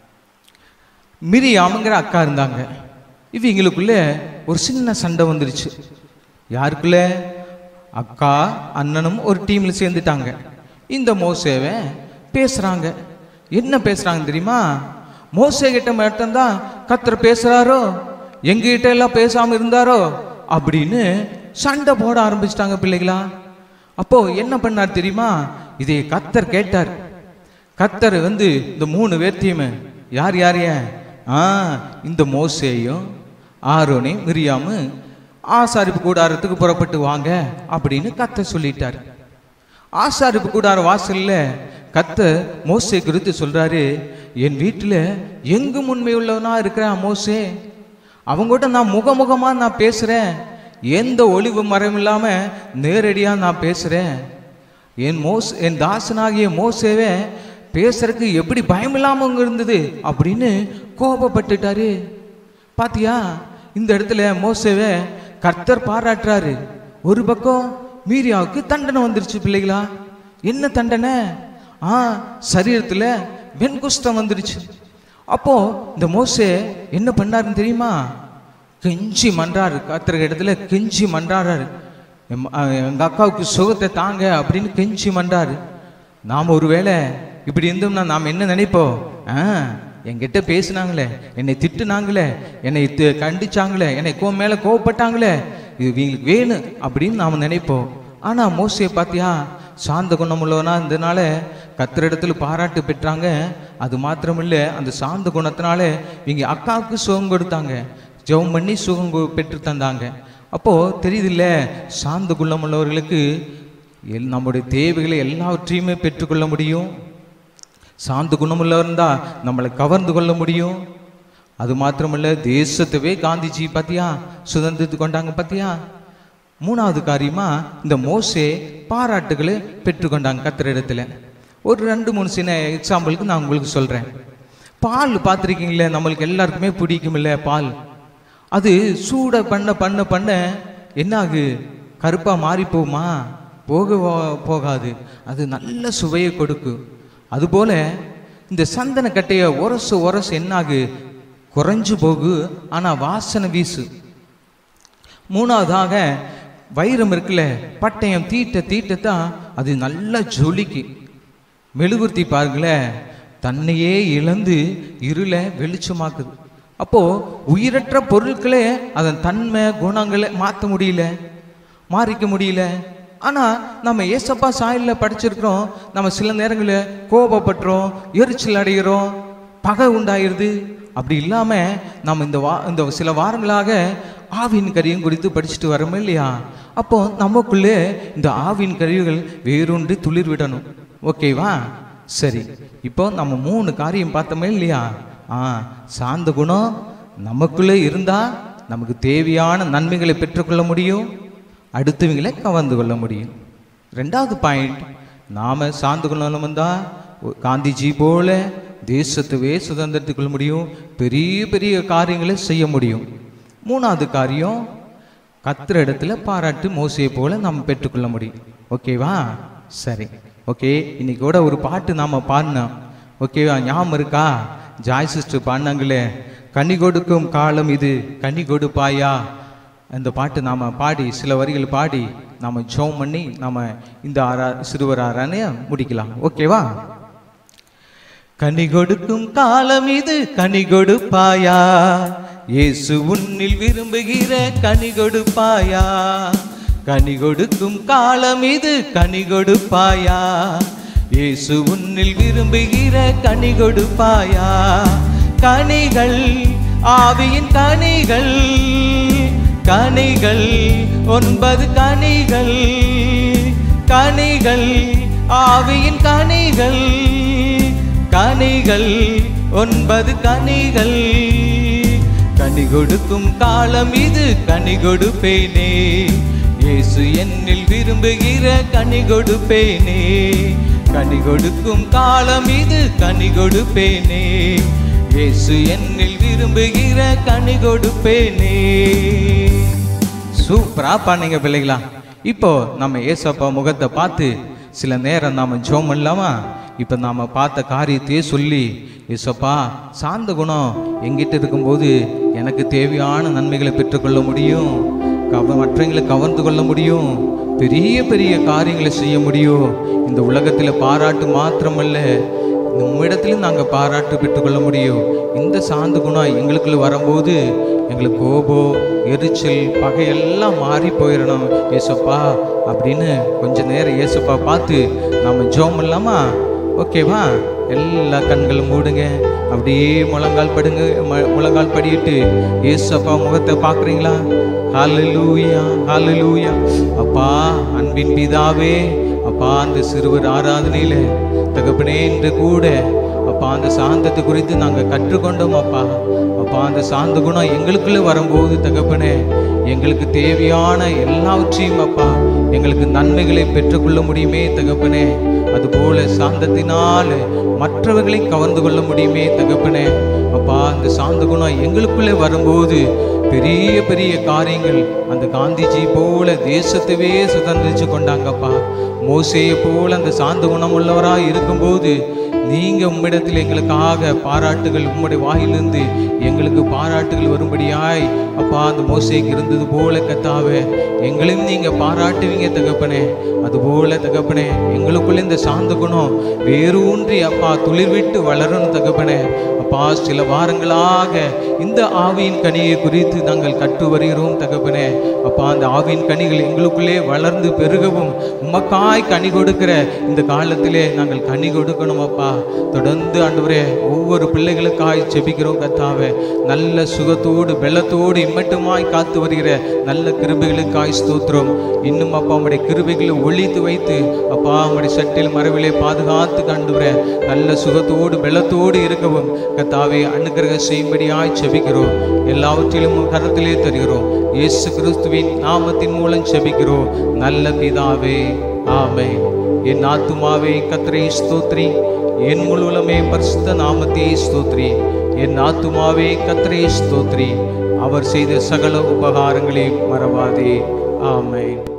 மிரியாமுங்கிற அக்கா இருந்தாங்க இவங்களுக்குள்ள ஒரு சின்ன சண்டை வந்துருச்சு யாருக்குள்ள அக்கா அண்ணனும் ஒரு டீம்ல சேர்ந்துட்டாங்க இந்த மோசேவை பேசுறாங்க என்ன பேசுறாங்க தெரியுமா மோசே கிட்ட மட்டும்தான் கத்தர் பேசுறாரோ எங்க கிட்ட எல்லாம் பேசாம இருந்தாரோ அப்படின்னு சண்டை போட ஆரம்பிச்சிட்டாங்க பிள்ளைகளா அப்போ என்ன பண்ணார் தெரியுமா இதை கத்தர் கேட்டார் கத்தர் வந்து இந்த மூணு பேர்த்தையுமே யார் யார் ஏன் ஆ இந்த மோசேயும் ஆரோனையும் மிரியாமு ஆசாரிப்பு கூடாரத்துக்கு புறப்பட்டு வாங்க அப்படின்னு கத்தர் சொல்லிட்டார் ஆசாரிப்பு கூடார வாசல்ல கத்த மோசே குறித்து சொல்றாரு என் வீட்டில் எங்கும் உண்மை உள்ளவனா இருக்கிறான் மோசே அவங்ககிட்ட நான் முகமுகமா நான் பேசுறேன் எந்த ஒளிவு மறைவும் இல்லாம நேரடியா நான் பேசுறேன் என் மோஸ் என் தாசனாகிய மோசேவே பேசுறதுக்கு எப்படி பயம் இல்லாம அங்க இருந்தது அப்படின்னு கோபப்பட்டுட்டாரு பாத்தியா இந்த இடத்துல மோசேவே கர்த்தர் பாராட்டுறாரு ஒரு பக்கம் மீரியாவுக்கு தண்டனை வந்துருச்சு பிள்ளைகளா என்ன தண்டனை ஆ சரீரத்துல வெண்குஷ்டம் வந்துருச்சு அப்போ இந்த மோசே என்ன பண்ணாருன்னு தெரியுமா கெஞ்சி மன்றாரு கத்திர இடத்துல கெஞ்சி மன்றாடுறாரு எம்- அ, எங்க அக்காவுக்கு சுகத்தை தாங்க அப்படின்னு கெஞ்சி மன்றாரு நாம ஒருவேளை இப்படி இருந்தோம்னா நாம் என்ன நினைப்போம் ஆ என்கிட்ட பேசுனாங்களே என்னை திட்டுனாங்களே என்னை தி- கண்டிச்சாங்களே என்னை கோ மேல கோவப்பட்டாங்களே இது இவங்களுக்கு வேணும் அப்படின்னு நாம நினைப்போம் ஆனா மோசையை பாத்தியா சாந்த குணமுள்ளவனா இருந்தனால கத்திரிடத்துல பாராட்டு பெற்றாங்க அது மாத்திரமில்ல அந்த சாந்த குணத்தினால இவங்க அக்காவுக்கு சுகம் கொடுத்தாங்க ஜெபம் பண்ணி சுகம் கொ- பெற்று தந்தாங்க அப்போ தெரியுதுல்ல சாந்த குணமுள்ளவர்களுக்கு எல் நம்முடைய தேவைகளை எல்லாவற்றையுமே பெற்றுக்கொள்ள முடியும் சாந்த குணமுள்ளவர் இருந்தா நம்மளை கவர்ந்து கொள்ள முடியும் அது மாத்திரமல்ல தேசத்தவே காந்திஜி பாத்தியா சுதந்திரத்து கொண்டாங்க பாத்தியா மூணாவது காரியமா இந்த மோசே பாராட்டுகளை பெற்றுக்கொண்டாங்க கத்திர இடத்துல ஒரு ரெண்டு மூணு சின்ன எக்ஸாம்பிளுக்கு நான் உங்களுக்கு சொல்றேன் பால் பார்த்துருக்கீங்களே நம்மளுக்கு எல்லாருக்குமே பிடிக்குமில்ல பால் அது சூட பண்ண பண்ண பண்ண என்ன ஆகு கருப்பா மாறி போகுமா போக போகாது அது நல்ல சுவையை கொடுக்கும் அதுபோல இந்த சந்தன கட்டைய உரசு உரசு என்னாகு குறைஞ்சு போகு ஆனா வாசனை வீசு மூணாவதாக வைரம் இருக்குல்ல பட்டயம் தீட்ட தீட்டத்தான் அது நல்லா ஜொலிக்கு மெழுகுர்த்தி பாருங்களேன் தன்னையே இழந்து இருளை வெளிச்சமாக்குது அப்போ உயிரற்ற பொருட்களே அதன் தன்மை குணங்களை மாற்ற முடியல மாறிக்க முடியல ஆனா நம்ம ஏசப்பா சாயல்ல படிச்சிருக்கிறோம் நம்ம சில நேரங்களில் கோபப்படுறோம் எரிச்சல் அடைகிறோம் பகை உண்டாயிருது அப்படி இல்லாம நம்ம இந்த வா இந்த சில வாரங்களாக ஆவின் கரியும் குறித்து படிச்சுட்டு வரோமே இல்லையா அப்போ நமக்குள்ளே இந்த ஆவின் கருவிகள் வேரூன்றி துளிர் விடணும் ஓகேவா சரி இப்போ நம்ம மூணு காரியம் பார்த்தோமே இல்லையா ஆ சாந்த குணம் நமக்குள்ளே இருந்தா நமக்கு தேவையான நன்மைகளை பெற்றுக்கொள்ள முடியும் அடுத்தவங்களை கவர்ந்து கொள்ள முடியும் ரெண்டாவது பாயிண்ட் நாம சார்ந்து கொள்ளணும் வந்தா ஒ- காந்திஜி போல தேசத்துவே சுதந்திரத்துக் கொள்ள முடியும் பெரிய பெரிய காரியங்களை செய்ய முடியும் மூணாவது காரியம் கத்துற இடத்துல பாராட்டு மோசையை போல நம்ம பெற்றுக்கொள்ள முடியும் ஓகேவா சரி ஓகே இன்னைக்கு கூட ஒரு பாட்டு நாம பாடினோம் ஓகேவா ஞாபகம் இருக்கா ஜாய் சிஸ்டர் பாடினாங்களே கனி கொடுக்கும் காலம் இது கனி கொடுப்பாயா அந்த பாட்டு நாம பாடி சில வரிகள் பாடி நாம ஜெபம் பண்ணி நாம இந்த ஆரா சிறுவர் ஆராதனைய முடிக்கலாம் ஓகேவா கனி கொடுக்கும் காலம் இது கனி கொடுப்பாயா இயேசு உன்னில் விரும்புகிற கனி கொடுப்பாயா கனி கொடுக்கும் காலம் இது கனி கொடுப்பாயா இயேசு உன்னில் விரும்புகிற கனி கொடுப்பாயா கனிகள் ஆவியின் கனிகள் கனிகள் ஒன்பது கனிகள் கனிகள் ஆவியின் கனிகள் கனிகள் ஒன்பது கனிகள் கனி கொடுக்கும் காலம் இது கனி கொடுப்பேனே இயேசு என்னில் விரும்புகிற கனி கொடுப்பேனே கனி கொடுக்கும் காலம் இது கனி கொடுப்பேனே இயேசு என்னில் விரும்புகிற கனி கொடுப்பேனே சூப்பரா பண்ணீங்க பிள்ளைகளா இப்போ நம்ம ஏசப்பா முகத்தை பார்த்து சில நேரம் நாம ஜோம் இல்லாமா இப்போ நாம பார்த்த காரியத்தையே சொல்லி ஏசப்பா சாந்த குணம் எங்கிட்ட இருக்கும்போது எனக்கு தேவையான நன்மைகளை பெற்றுக்கொள்ள முடியும் கவ மற்றவங்களை கவர்ந்து கொள்ள முடியும் பெரிய பெரிய காரியங்களை செய்ய முடியும் இந்த உலகத்தில் பாராட்டு மாத்திரமல்ல நம்மிடத்திலும் நாங்கள் பாராட்டு பெற்றுக்கொள்ள முடியும் இந்த சாந்த குணம் எங்களுக்குள்ள வரும்போது எங்களுக்கு கோபம் எரிச்சல் பகையெல்லாம் மாறி போயிடணும் ஏசப்பா அப்படின்னு கொஞ்ச நேரம் ஏசப்பா பார்த்து நாம ஜோம் இல்லாமா ஓகேவா எல்லா கண்களும் மூடுங்க அப்படியே முழங்கால் படுங்க ம- முழங்கால் படிட்டு ஏசப்பா முகத்தை பார்க்குறீங்களா ஹalleluya ஹalleluya அப்பா அன்பின் பிதாவே அப்பா அந்த சிறுவர் ஆராதனையில தகப்பனே என்று கூட அப்பா அந்த சாந்தத்தை குறித்து நாங்கள் கற்றுக்கொண்டோம் அப்பா அப்பா அந்த சாந்த குணம் எங்களுக்குள்ளே வரும்போது தகப்பனே எங்களுக்கு தேவையான எல்லாவற்றையும் அப்பா எங்களுக்கு நன்மைகளை பெற்றுக்கொள்ள முடியுமே தகப்பனே அதுபோல சாந்தத்தினால மற்றவர்களை கவர்ந்து கொள்ள முடியுமே தகப்பனே அப்பா அந்த சாந்த குணம் எங்களுக்குள்ளே வரும்போது பெரிய பெரிய காரியங்கள் அந்த காந்திஜி போல தேசத்தவே சுதந்திரிச்சு கொண்டாங்கப்பா மோசேயை போல அந்த சாந்த குணம் உள்ளவராக இருக்கும்போது நீங்க உம்மிடத்தில் எங்களுக்காக பாராட்டுகள் உம்முடைய வாயிலிருந்து எங்களுக்கு பாராட்டுகள் வரும்படியாய் அப்பா அந்த மோசேக்கு இருந்தது போல கத்தாவே எங்களையும் நீங்க பாராட்டுவீங்க தகப்பனே அதுபோல தகப்பனே எங்களுக்குள்ள இந்த சாந்த குணம் வேரூன்றி அப்பா துளிர்விட்டு வளரணும் தகப்பனே அப்பா சில வாரங்களாக இந்த ஆவியின் கனியை குறித்து நாங்கள் கற்று வருகிறோம் தகப்பனே அப்பா அந்த ஆவியின் கனிகள் எங்களுக்குள்ளே வளர்ந்து பெருகவும் உமக்காய் கனி கொடுக்கிற இந்த காலத்திலே நாங்கள் கனி கொடுக்கணும் அப்பா தொடர்ந்து ஆண்டவரே ஒவ்வொரு பிள்ளைகளுக்காய் செபிக்கிறோம் கத்தாவே நல்ல சுகத்தோடு வெள்ளத்தோடு இம்மட்டுமாய் காத்து வருகிற நல்ல கிருபைகளுக்காய் ஸ்தோத்திரம் இன்னும் அப்பா உம்முடைய கிருபைகளை ஒழித்து வைத்து அப்பா உம்முடைய சட்டில் மரபிலே பாதுகாத்து கண்டுவர நல்ல சுகத்தோடு வெள்ளத்தோடு இருக்கவும் கத்தாவே அனுக்கிரக செய்யும்படியாய் செபிக்கிறோம் எல்லாவற்றிலும் உம் கரத்திலே தருகிறோம் இயேசு கிறிஸ்துவின் நாமத்தின் மூலம் செபிக்கிறோம் நல்ல பிதாவே ஆமே என் ஆத்துமாவே கத்திரை ஸ்தோத்ரி என் முழுவலமே பரிசுத்த நாமத்தை ஸ்தோத்ரி என் ஆத்துமாவே கத்திரை ஸ்தோத்ரி அவர் செய்த சகல உபகாரங்களை மறவாதே ஆமென்